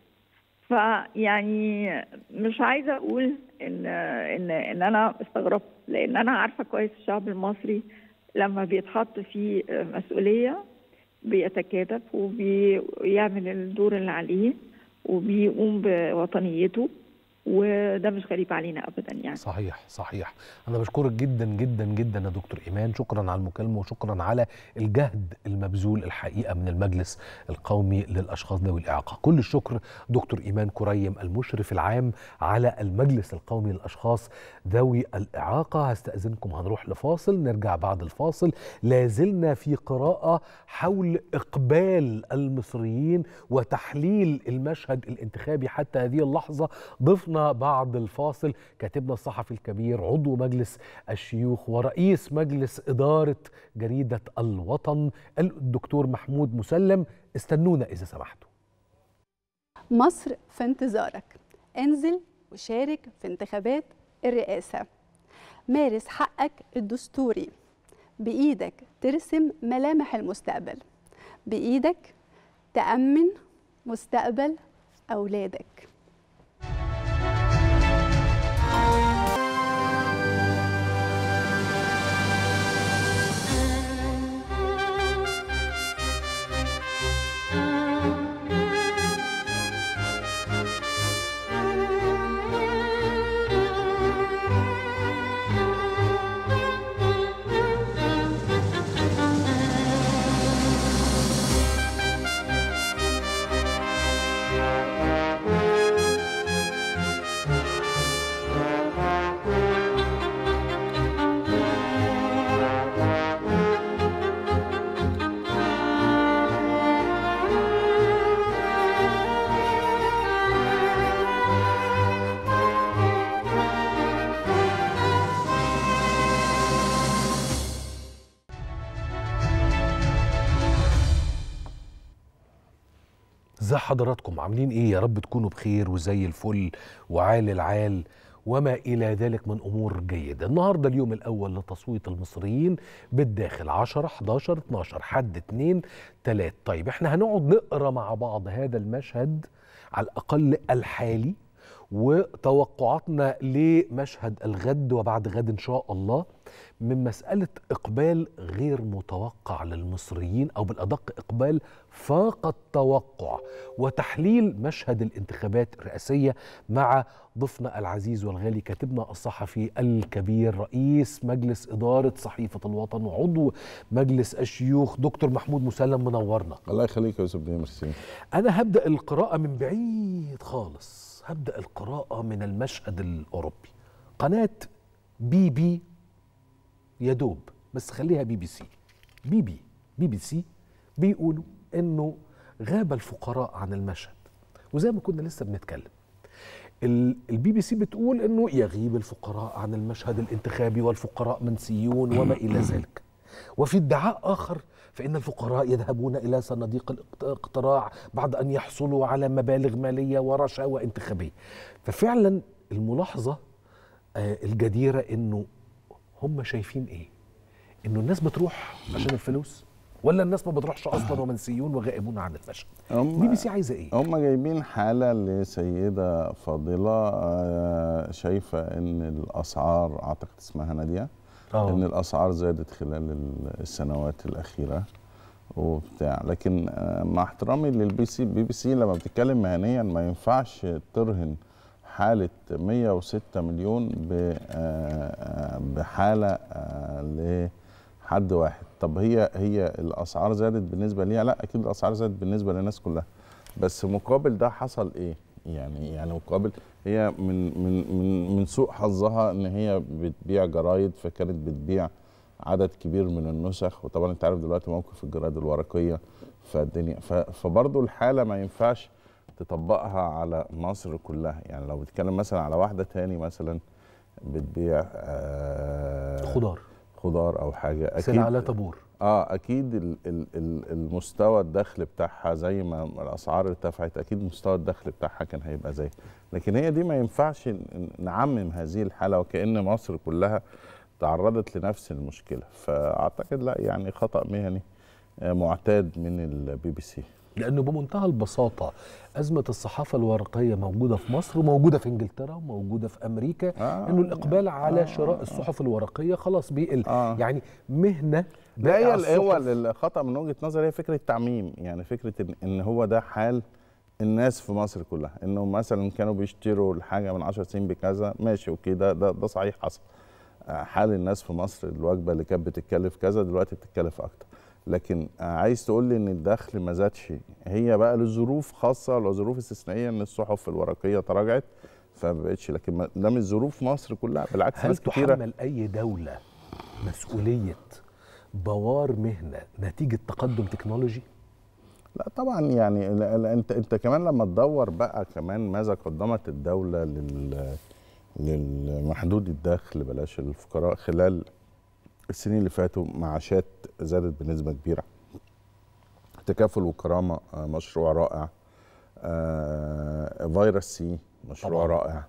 فيعني مش عايزه اقول ان ان ان انا استغربت لان انا عارفه كويس الشعب المصري لما بيتحط في مسؤوليه بيتكاتف وبيعمل الدور اللي عليه وبيقوم بوطنيته وده مش غريب علينا ابدا يعني صحيح صحيح انا بشكرك جدا جدا جدا يا دكتور ايمان شكرا على المكالمه وشكرا على الجهد المبذول الحقيقه من المجلس القومي للاشخاص ذوي الاعاقه كل الشكر دكتور ايمان كريم المشرف العام على المجلس القومي للاشخاص ذوي الاعاقه هستاذنكم هنروح لفاصل نرجع بعد الفاصل لازلنا في قراءه حول اقبال المصريين وتحليل المشهد الانتخابي حتى هذه اللحظه ضفنا بعد الفاصل كاتبنا الصحفي الكبير عضو مجلس الشيوخ ورئيس مجلس إدارة جريدة الوطن الدكتور محمود مسلم استنونا إذا سمحتوا مصر في انتظارك انزل وشارك في انتخابات الرئاسة مارس حقك الدستوري بإيدك ترسم ملامح المستقبل بإيدك تأمن مستقبل أولادك ازي حضراتكم عاملين ايه يا رب تكونوا بخير وزي الفل وعال العال وما الى ذلك من امور جيده النهارده اليوم الاول لتصويت المصريين بالداخل 10 11 12 حد 2 3 طيب احنا هنقعد نقرا مع بعض هذا المشهد على الاقل الحالي وتوقعاتنا لمشهد الغد وبعد غد ان شاء الله من مساله اقبال غير متوقع للمصريين او بالادق اقبال فاق التوقع وتحليل مشهد الانتخابات الرئاسيه مع ضيفنا العزيز والغالي كاتبنا الصحفي الكبير رئيس مجلس اداره صحيفه الوطن وعضو مجلس الشيوخ دكتور محمود مسلم منورنا الله يخليك يا يوسف بيه ميرسي انا هبدا القراءه من بعيد خالص هبدا القراءه من المشهد الاوروبي قناه بي بي يا دوب بس خليها بي بي سي بي بي بي بي سي بيقولوا انه غاب الفقراء عن المشهد وزي ما كنا لسه بنتكلم ال- البي بي سي بتقول انه يغيب الفقراء عن المشهد الانتخابي والفقراء منسيون وما الى ذلك وفي ادعاء اخر فان الفقراء يذهبون الى صناديق الاقت- الاقتراع بعد ان يحصلوا على مبالغ ماليه ورشاوى انتخابيه ففعلا الملاحظه آه، الجديره انه هم شايفين ايه انه الناس بتروح عشان الفلوس ولا الناس ما بتروحش اصلا ومنسيون وغائبون عن المشهد هم- بي بي سي عايزه ايه هم جايبين حالة لسيدة فاضلة آه، شايفة إن الأسعار أعتقد اسمها نادية آه. إن الأسعار زادت خلال ال- السنوات الأخيرة وبتاع لكن آه، مع احترامي للبي سي البي بي سي لما بتتكلم مهنيا ما ينفعش ترهن حالة 106 مليون ب- آه، آه، بحالة آه، لحد واحد طب هي هي الأسعار زادت بالنسبة ليها لا أكيد الأسعار زادت بالنسبة للناس كلها بس مقابل ده حصل إيه يعني يعني مقابل هي من من من من سوء حظها ان هي بتبيع جرايد فكانت بتبيع عدد كبير من النسخ وطبعا انت عارف دلوقتي موقف الجرايد الورقيه فالدنيا ف- فبرضه الحاله ما ينفعش تطبقها على مصر كلها يعني لو بتتكلم مثلا على واحده تاني مثلا بتبيع آه خضار خضار او حاجه اكيد سلعه لا تبور اه اكيد ال ال ال المستوى الدخل بتاعها زي ما الاسعار ارتفعت اكيد مستوى الدخل بتاعها كان هيبقى زي لكن هي دي ما ينفعش ن- نعمم هذه الحاله وكأن مصر كلها تعرضت لنفس المشكله فاعتقد لا يعني خطأ مهني آه، معتاد من البي بي سي لانه بمنتهى البساطه ازمه الصحافه الورقيه موجوده في مصر وموجوده في انجلترا وموجوده في امريكا آه انه الاقبال على آه، شراء الصحف الورقيه خلاص بيقل آه. يعني مهنه لا بائع هي ال- هو الصحف الخطأ من وجهة نظري هي فكرة تعميم يعني فكرة إن, إن هو ده حال الناس في مصر كلها إنه مثلا كانوا بيشتروا الحاجة من 10 سنين بكذا ماشي أوكي ده ده, ده صحيح حصل آه، حال الناس في مصر الوجبة اللي كانت بتتكلف كذا دلوقتي بتتكلف أكتر لكن آه، عايز تقول لي إن الدخل ما زادش هي بقى لظروف خاصة لظروف استثنائية إن الصحف الورقية تراجعت فما بقتش لكن ما- ده مش ظروف مصر كلها بالعكس هل ناس كتيرة تحمل اي دوله مسؤوليه بوار مهنه نتيجه تقدم تكنولوجي لا طبعا يعني لا لا انت انت كمان لما تدور بقى كمان ماذا قدمت الدوله لل للمحدود الدخل بلاش الفقراء خلال السنين اللي فاتوا معاشات زادت بنسبه كبيره تكافل وكرامه آه، مشروع رائع آه، فيروس سي مشروع طبعاً. رائع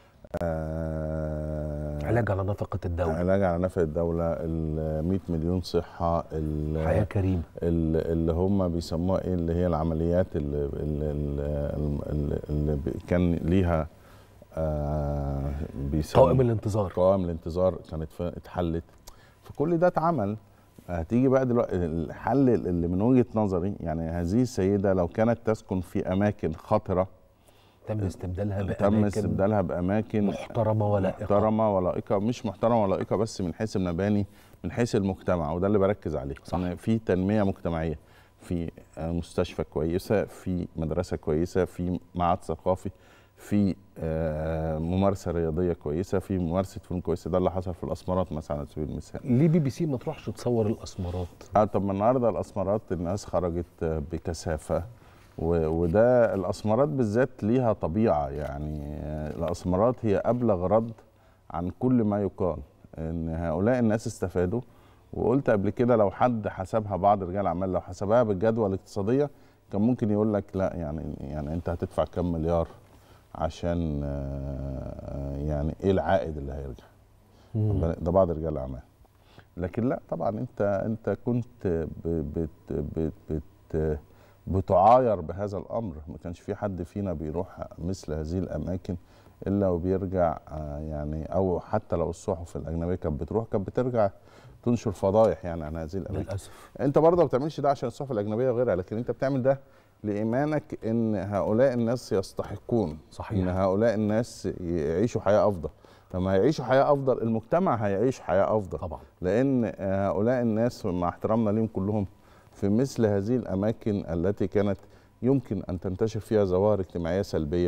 آه، علاج على نفقه الدوله علاج على نفع الدوله ال 100 مليون صحه ال- حياه كريمه ال- اللي هم بيسموها ايه اللي هي العمليات اللي, اللي, اللي, اللي بي- كان ليها آه بيسموا قائم الانتظار قوائم الانتظار كانت ف- اتحلت فكل ده اتعمل هتيجي بقى دلوقتي الحل اللي من وجهه نظري يعني هذه السيده لو كانت تسكن في اماكن خطره تم استبدالها تم باماكن استبدالها باماكن محترمه ولائقه محترمه ولائقه مش محترمه ولائقه بس من حيث المباني من حيث المجتمع وده اللي بركز عليه صح. ان في تنميه مجتمعيه في آه، مستشفى كويسه في مدرسه كويسه في معهد ثقافي في آه، ممارسه رياضيه كويسه في ممارسه فنون كويسه ده اللي حصل في الاسمرات مثلا على سبيل المثال ليه بي بي سي ما تروحش تصور الاسمرات اه طب ما النهارده الاسمرات الناس خرجت آه، بكثافه و- وده الاسمرات بالذات ليها طبيعه يعني آه، الاسمرات هي ابلغ رد عن كل ما يقال ان هؤلاء الناس استفادوا وقلت قبل كده لو حد حسبها بعض رجال الاعمال لو حسبها بالجدوى الاقتصاديه كان ممكن يقول لك لا يعني يعني انت هتدفع كام مليار عشان آه، يعني ايه العائد اللي هيرجع ده بعض رجال الاعمال لكن لا طبعا انت انت كنت ب- بت بت بت بتعاير بهذا الامر ما كانش في حد فينا بيروح مثل هذه الاماكن الا وبيرجع آه، يعني او حتى لو الصحف الاجنبيه كانت بتروح كانت بترجع تنشر فضايح يعني عن هذه الاماكن للاسف انت برضه ما بتعملش ده عشان الصحف الاجنبيه وغيرها لكن انت بتعمل ده لايمانك ان هؤلاء الناس يستحقون صحيح. ان هؤلاء الناس يعيشوا حياه افضل لما هيعيشوا حياه افضل المجتمع هيعيش حياه افضل طبعا لان هؤلاء الناس مع احترامنا ليهم كلهم في مثل هذه الاماكن التي كانت يمكن ان تنتشر فيها ظواهر اجتماعيه سلبيه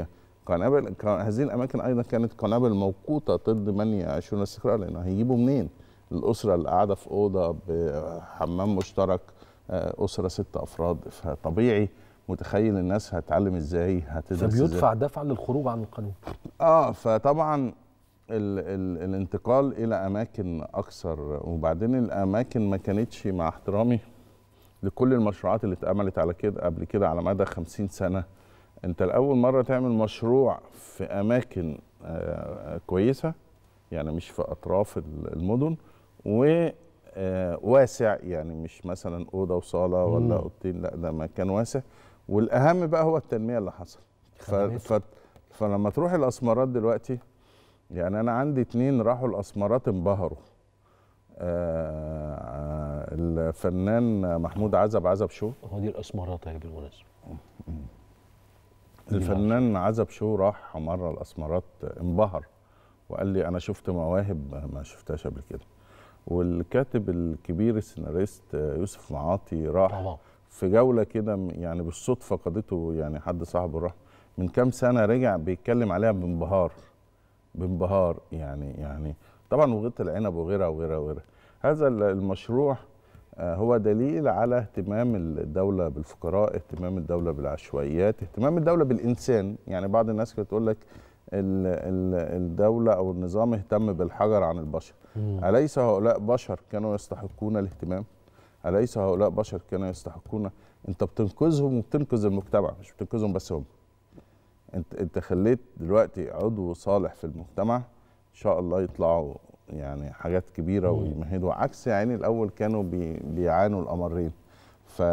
قنابل كان- هذه الاماكن ايضا كانت قنابل موقوته ضد من يعيشون الاستقرار لانه هيجيبوا منين؟ الاسره اللي قاعده في اوضه بحمام مشترك آه، اسره ست افراد فطبيعي متخيل الناس هتعلم ازاي هتدرس ازاي فبيدفع دفع للخروج عن القانون اه فطبعا ال ال الانتقال الى اماكن اكثر وبعدين الاماكن ما كانتش مع احترامي لكل المشروعات اللي اتعملت على كده قبل كده على مدى 50 سنه انت لاول مره تعمل مشروع في اماكن آه كويسه يعني مش في اطراف ال- المدن و آه، واسع يعني مش مثلا اوضه وصاله ولا مم. اوضتين لا ده مكان واسع والاهم بقى هو التنميه اللي حصل ف... خدمات. ف... فلما تروح الاسمرات دلوقتي يعني انا عندي اتنين راحوا الاسمرات انبهروا آه الفنان محمود عزب عزب شو هو دي الاسمرات اهي بالمناسبه الفنان عزب شو راح مره الاسمرات انبهر وقال لي انا شفت مواهب ما شفتهاش قبل كده والكاتب الكبير السيناريست يوسف معاطي راح طبعا في جوله كده م- يعني بالصدفه قضيته يعني حد صاحبه راح من كام سنه رجع بيتكلم عليها بانبهار بانبهار يعني يعني طبعا وغيط العنب وغيرها وغيرها وغيرها هذا ال- المشروع آه، هو دليل على اهتمام الدولة بالفقراء اهتمام الدولة بالعشوائيات اهتمام الدولة بالإنسان يعني بعض الناس كانت تقول لك ال- ال- الدولة أو النظام اهتم بالحجر عن البشر مم. أليس هؤلاء بشر كانوا يستحقون الاهتمام أليس هؤلاء بشر كانوا يستحقون أنت بتنقذهم وبتنقذ المجتمع مش بتنقذهم بس هم أنت أنت خليت دلوقتي عضو صالح في المجتمع إن شاء الله يطلعوا يعني حاجات كبيرة مم. ويمهدوا عكس يعني الأول كانوا بي بيعانوا الأمرين ف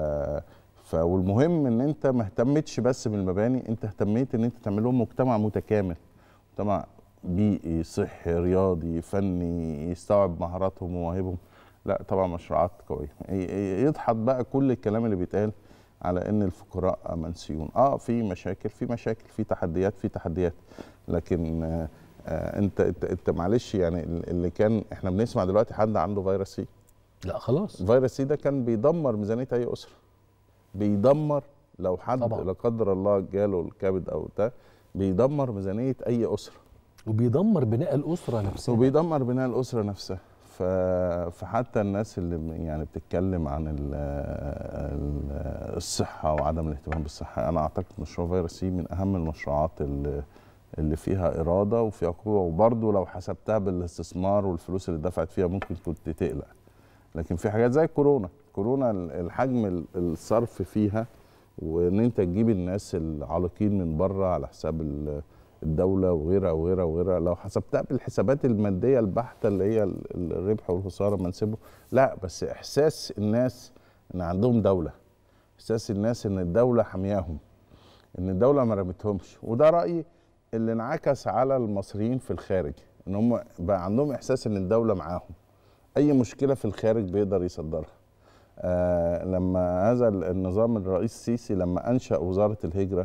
ف والمهم ان انت ما اهتمتش بس بالمباني انت اهتميت ان انت تعمل لهم مجتمع متكامل مجتمع بيئي صحي رياضي فني يستوعب مهاراتهم ومواهبهم لا طبعا مشروعات قويه ي- ي- يدحض بقى كل الكلام اللي بيتقال على ان الفقراء منسيون اه في مشاكل في مشاكل في تحديات في تحديات لكن آه آه انت انت, انت معلش يعني اللي كان احنا بنسمع دلوقتي حد عنده فيروس سي لا خلاص فيروس سي ده كان بيدمر ميزانيه اي اسره بيدمر لو حد طبعا. لا قدر الله جاله الكبد او ده بيدمر ميزانيه اي اسره وبيدمر بناء الاسره نفسها وبيدمر بناء الاسره نفسها ف... فحتى الناس اللي ب- يعني بتتكلم عن ال... ال... الصحه وعدم الاهتمام بالصحه انا اعتقد مشروع فيروس سي من اهم المشروعات اللي اللي فيها اراده وفيها قوه وبرضه لو حسبتها بالاستثمار والفلوس اللي دفعت فيها ممكن كنت تقلق لكن في حاجات زي الكورونا كورونا ال- الحجم ال- الصرف فيها وان انت تجيب الناس العالقين من بره على حساب ال- الدوله وغيرها وغيرها وغيرها لو حسبتها بالحسابات الماديه البحته اللي هي ال- الربح والخساره منسبه لا بس احساس الناس ان عندهم دوله احساس الناس ان الدوله حمياهم ان الدوله ما رمتهمش وده رايي اللي انعكس على المصريين في الخارج ان هم بقى عندهم احساس ان الدوله معاهم اي مشكله في الخارج بيقدر يصدرها آه لما هذا ال- النظام الرئيس السيسي لما انشا وزاره الهجره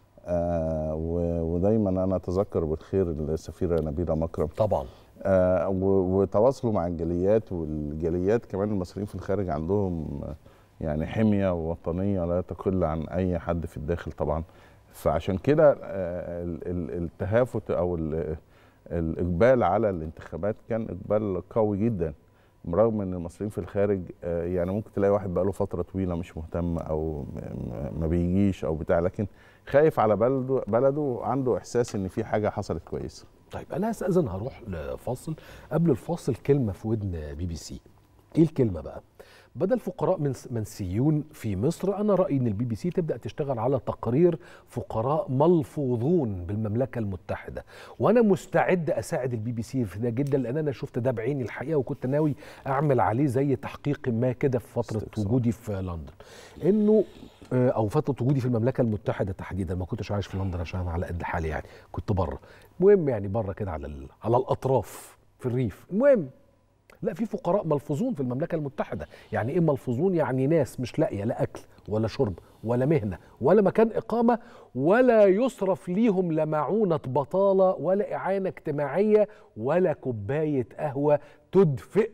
آه و- ودايما انا اتذكر بالخير السفيره نبيله مكرم طبعا آه و- وتواصلوا مع الجاليات والجاليات كمان المصريين في الخارج عندهم آه، يعني حميه ووطنيه لا تقل عن اي حد في الداخل طبعا فعشان كده آه، ال- ال- التهافت او ال- الاقبال على الانتخابات كان اقبال قوي جدا برغم ان المصريين في الخارج آه، يعني ممكن تلاقي واحد بقاله فتره طويله مش مهتم او م- م- ما بيجيش او بتاع لكن خايف على بلده بلده وعنده احساس ان في حاجه حصلت كويسه طيب انا استاذن هروح لفاصل قبل الفاصل كلمه في ودن بي بي سي ايه الكلمه بقى بدل فقراء من منسيون في مصر انا رايي ان البي بي سي تبدا تشتغل على تقرير فقراء ملفوظون بالمملكه المتحده وانا مستعد اساعد البي بي سي في ده جدا لان انا شفت ده بعيني الحقيقه وكنت ناوي اعمل عليه زي تحقيق ما كده في فتره استقصاء. وجودي في لندن انه آه، او فتره وجودي في المملكه المتحده تحديدا ما كنتش عايش في لندن عشان على قد حالي يعني كنت بره المهم يعني بره كده على ال- على الاطراف في الريف المهم لا في فقراء ملفوظون في المملكه المتحده يعني ايه ملفوظون يعني ناس مش لاقيه لا اكل ولا شرب ولا مهنه ولا مكان اقامه ولا يصرف ليهم لا معونه بطاله ولا اعانه اجتماعيه ولا كوبايه قهوه تدفئ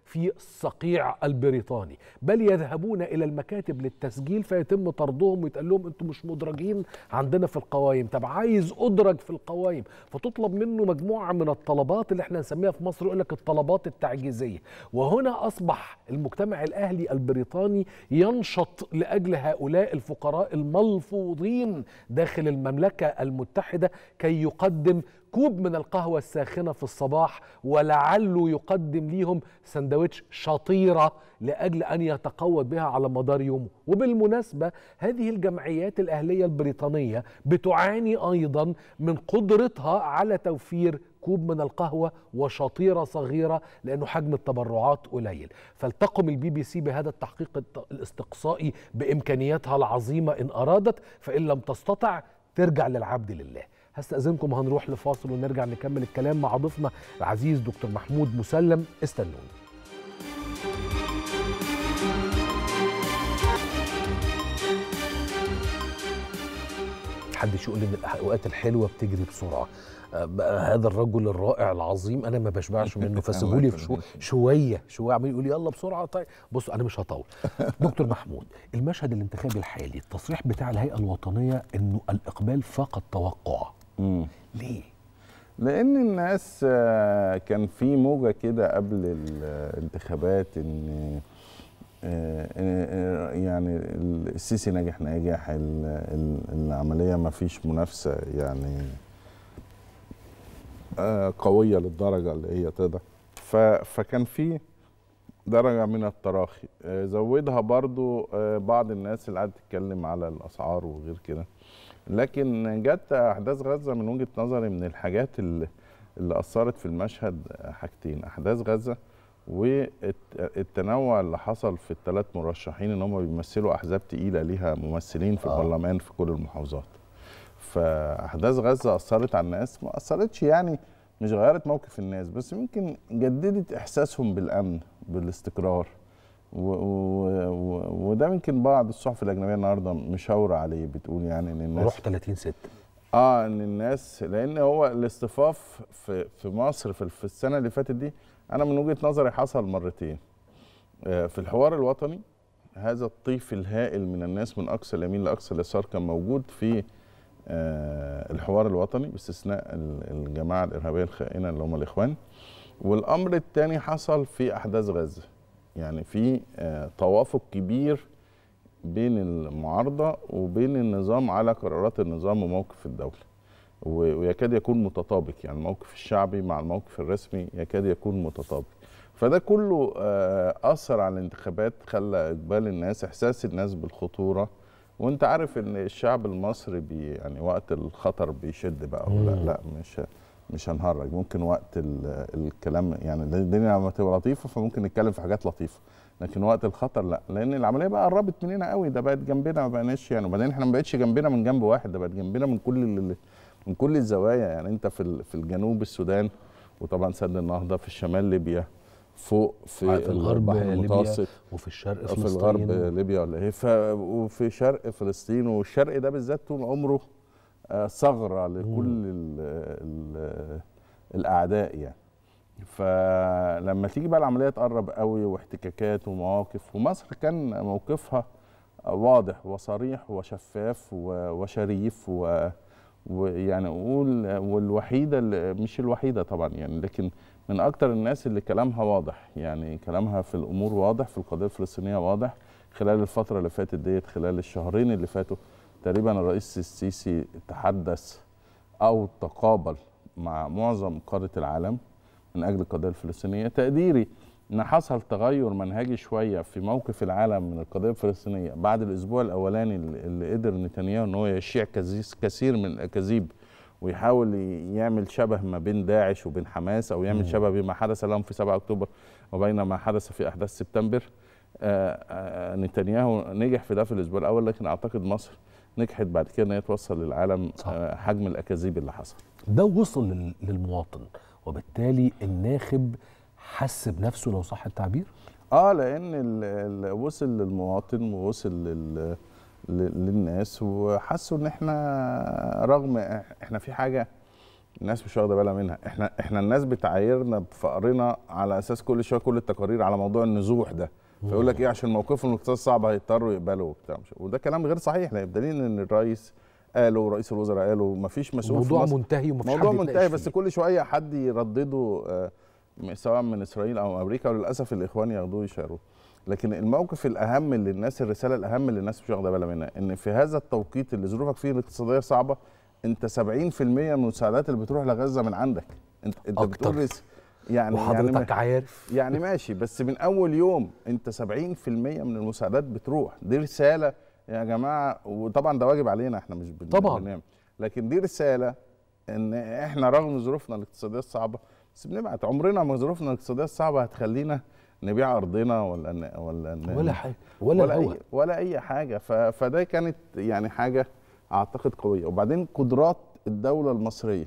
في الصقيع البريطاني بل يذهبون الى المكاتب للتسجيل فيتم طردهم ويتقال لهم انتم مش مدرجين عندنا في القوائم طب عايز ادرج في القوائم فتطلب منه مجموعه من الطلبات اللي احنا نسميها في مصر يقول لك الطلبات التعجيزيه وهنا اصبح المجتمع الاهلي البريطاني ينشط لاجل هؤلاء الفقراء الملفوظين داخل المملكه المتحده كي يقدم كوب من القهوة الساخنة في الصباح ولعله يقدم ليهم سندوتش شطيرة لأجل أن يتقوت بها على مدار يومه وبالمناسبة هذه الجمعيات الأهلية البريطانية بتعاني أيضا من قدرتها على توفير كوب من القهوة وشطيرة صغيرة لأنه حجم التبرعات قليل فلتقم البي بي سي بهذا التحقيق الاستقصائي بإمكانياتها العظيمة إن أرادت فإن لم تستطع ترجع للعبد لله هستأذنكم هنروح لفاصل ونرجع نكمل الكلام مع ضيفنا العزيز دكتور محمود مسلم استنوني محدش يقول ان الاوقات الحلوه بتجري بسرعه آه هذا الرجل الرائع العظيم انا ما بشبعش منه فسيبوا لي شو شويه شويه عمال يقول يلا بسرعه طيب بصوا انا مش هطول دكتور محمود المشهد الانتخابي الحالي التصريح بتاع الهيئه الوطنيه انه الاقبال فاق التوقع مم. ليه لان الناس كان في موجه كده قبل الانتخابات ان يعني السيسي ناجح ناجح العمليه ما فيش منافسه يعني قويه للدرجه اللي هي تقدر فكان في درجه من التراخي زودها برضو بعض الناس اللي قعدت تتكلم على الاسعار وغير كده لكن جت احداث غزه من وجهه نظري من الحاجات اللي, اللي اثرت في المشهد حاجتين احداث غزه والتنوع اللي حصل في الثلاث مرشحين ان هم بيمثلوا احزاب تقيله ليها ممثلين في آه. البرلمان في كل المحافظات فاحداث غزه اثرت على الناس ما اثرتش يعني مش غيرت موقف الناس بس يمكن جددت احساسهم بالامن بالاستقرار و و و وده يمكن بعض الصحف الاجنبيه النهارده مشاوره عليه بتقول يعني ان الناس روح 30 6 اه ان الناس لان هو الاصطفاف في في مصر في, في السنه اللي فاتت دي انا من وجهه نظري حصل مرتين آه في الحوار الوطني هذا الطيف الهائل من الناس من اقصى اليمين لاقصى اليسار كان موجود في آه الحوار الوطني باستثناء الجماعه الارهابيه الخائنه اللي هم الاخوان والامر الثاني حصل في احداث غزه يعني في آه توافق كبير بين المعارضه وبين النظام على قرارات النظام وموقف الدوله ويكاد يكون متطابق يعني الموقف الشعبي مع الموقف الرسمي يكاد يكون متطابق فده كله آه اثر على الانتخابات خلى اقبال الناس احساس الناس بالخطوره وانت عارف ان الشعب المصري بي يعني وقت الخطر بيشد بقى لا لا مش مش هنهرج ممكن وقت الكلام يعني الدنيا لما تبقى لطيفه فممكن نتكلم في حاجات لطيفه لكن وقت الخطر لا لان العمليه بقى قربت مننا قوي ده بقت جنبنا ما بقناش يعني وبعدين احنا ما بقتش جنبنا من جنب واحد ده بقت جنبنا من كل من كل الزوايا يعني انت في في الجنوب السودان وطبعا سد النهضه في الشمال ليبيا فوق في الغرب المتوسط وفي الشرق فلسطين في الغرب ليبيا ولا ايه وفي شرق فلسطين والشرق ده بالذات طول عمره ثغره لكل ال ال الاعداء يعني فلما تيجي بقى العمليه تقرب قوي واحتكاكات ومواقف ومصر كان موقفها واضح وصريح وشفاف وشريف و ويعني اقول والوحيده اللي مش الوحيده طبعا يعني لكن من اكتر الناس اللي كلامها واضح يعني كلامها في الامور واضح في القضيه الفلسطينيه واضح خلال الفتره اللي فاتت ديت خلال الشهرين اللي فاتوا تقريبا الرئيس السيسي تحدث او تقابل مع معظم قاره العالم من اجل القضيه الفلسطينيه تقديري ان حصل تغير منهجي شويه في موقف العالم من القضيه الفلسطينيه بعد الاسبوع الاولاني اللي قدر نتنياهو ان هو يشيع كثير من الاكاذيب ويحاول يعمل شبه ما بين داعش وبين حماس او يعمل شبه بما حدث لهم في 7 اكتوبر وبين ما حدث في احداث سبتمبر آآ آآ نتنياهو نجح في ده في الاسبوع الاول لكن اعتقد مصر نجحت بعد كده ان هي توصل للعالم حجم الاكاذيب اللي حصل ده وصل للمواطن وبالتالي الناخب حس بنفسه لو صح التعبير اه لان ال ال وصل للمواطن ووصل لل للناس وحسوا ان احنا رغم احنا في حاجه الناس مش واخده بالها منها احنا احنا الناس بتعايرنا بفقرنا على اساس كل شويه كل التقارير على موضوع النزوح ده فيقول لك ايه عشان موقفهم الاقتصادي صعب هيضطروا يقبلوا وبتاع مش- وده كلام غير صحيح لان بدليل ان الرئيس قالوا ورئيس الوزراء قالوا مفيش مسؤول في موضوع مصر منتهي ومفيش موضوع حد منتهي يتناقش بس فيه. كل شويه حد يردده آه، م- سواء من اسرائيل او امريكا وللاسف الاخوان ياخدوه يشاروه لكن الموقف الاهم اللي الناس الرساله الاهم اللي الناس مش واخده بالها منها ان في هذا التوقيت اللي ظروفك فيه الاقتصاديه صعبه انت 70% من المساعدات اللي بتروح لغزه من عندك انت انت أكتر. بتقول رس- يعني وحضرتك يعني عارف يعني ماشي بس من اول يوم انت 70% من المساعدات بتروح دي رساله يا جماعه وطبعا ده واجب علينا احنا مش بن- طبعاً. بننام لكن دي رساله ان احنا رغم ظروفنا الاقتصاديه الصعبه بس بنبعت عمرنا ما ظروفنا الاقتصاديه الصعبه هتخلينا نبيع ارضنا ولا ن... ولا ن... ولا حاجه ولا, ولا الهوا أي ولا اي حاجه ف... فده كانت يعني حاجه اعتقد قويه وبعدين قدرات الدوله المصريه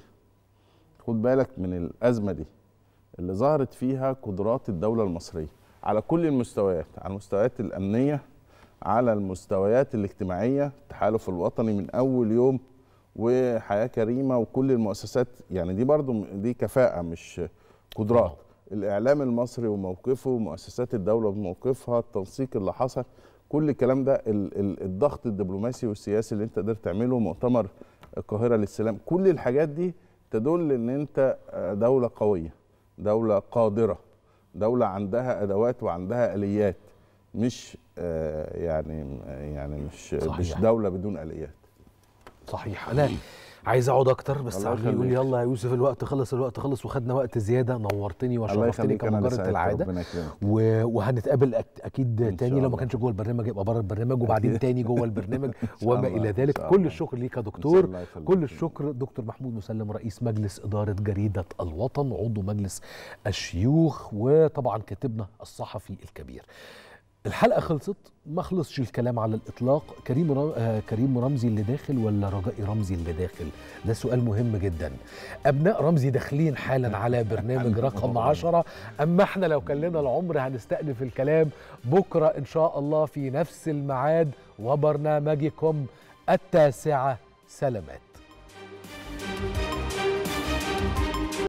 خد بالك من الازمه دي اللي ظهرت فيها قدرات الدوله المصريه على كل المستويات على المستويات الامنيه على المستويات الاجتماعيه التحالف الوطني من اول يوم وحياه كريمه وكل المؤسسات يعني دي برضو م- دي كفاءه مش قدرات الاعلام المصري وموقفه مؤسسات الدوله وموقفها التنسيق اللي حصل كل الكلام ده ال- ال- الضغط الدبلوماسي والسياسي اللي انت قدرت تعمله مؤتمر القاهره للسلام كل الحاجات دي تدل ان انت آه، دوله قويه دوله قادره دوله عندها ادوات وعندها اليات مش آه، يعني يعني مش صحيح. مش دوله بدون اليات صحيح انا عايز اقعد اكتر بس الله عمال يقول يخليك. يلا يا يوسف الوقت خلص الوقت خلص وخدنا وقت زياده نورتني الله وشرفتني يخليك انا اللي كمجرد سعدت العاده ربنا يكرمك و- وهنتقابل أك- اكيد إن تاني شاء لو ما الله. كانش جوه البرنامج يبقى بره البرنامج وبعدين تاني جوه البرنامج وما الله، الى إن ذلك شاء كل الله. الشكر ليك يا إن شاء دكتور الله يخليك. كل الشكر دكتور محمود مسلم رئيس مجلس اداره جريده الوطن عضو مجلس الشيوخ وطبعا كاتبنا الصحفي الكبير الحلقه خلصت ما خلصش الكلام على الاطلاق كريم را... آه كريم رمزي اللي داخل ولا رجائي رمزي اللي داخل ده سؤال مهم جدا ابناء رمزي داخلين حالا على برنامج رقم عشرة اما احنا لو كان لنا العمر هنستأنف الكلام بكره ان شاء الله في نفس الميعاد وبرنامجكم التاسعه سلامات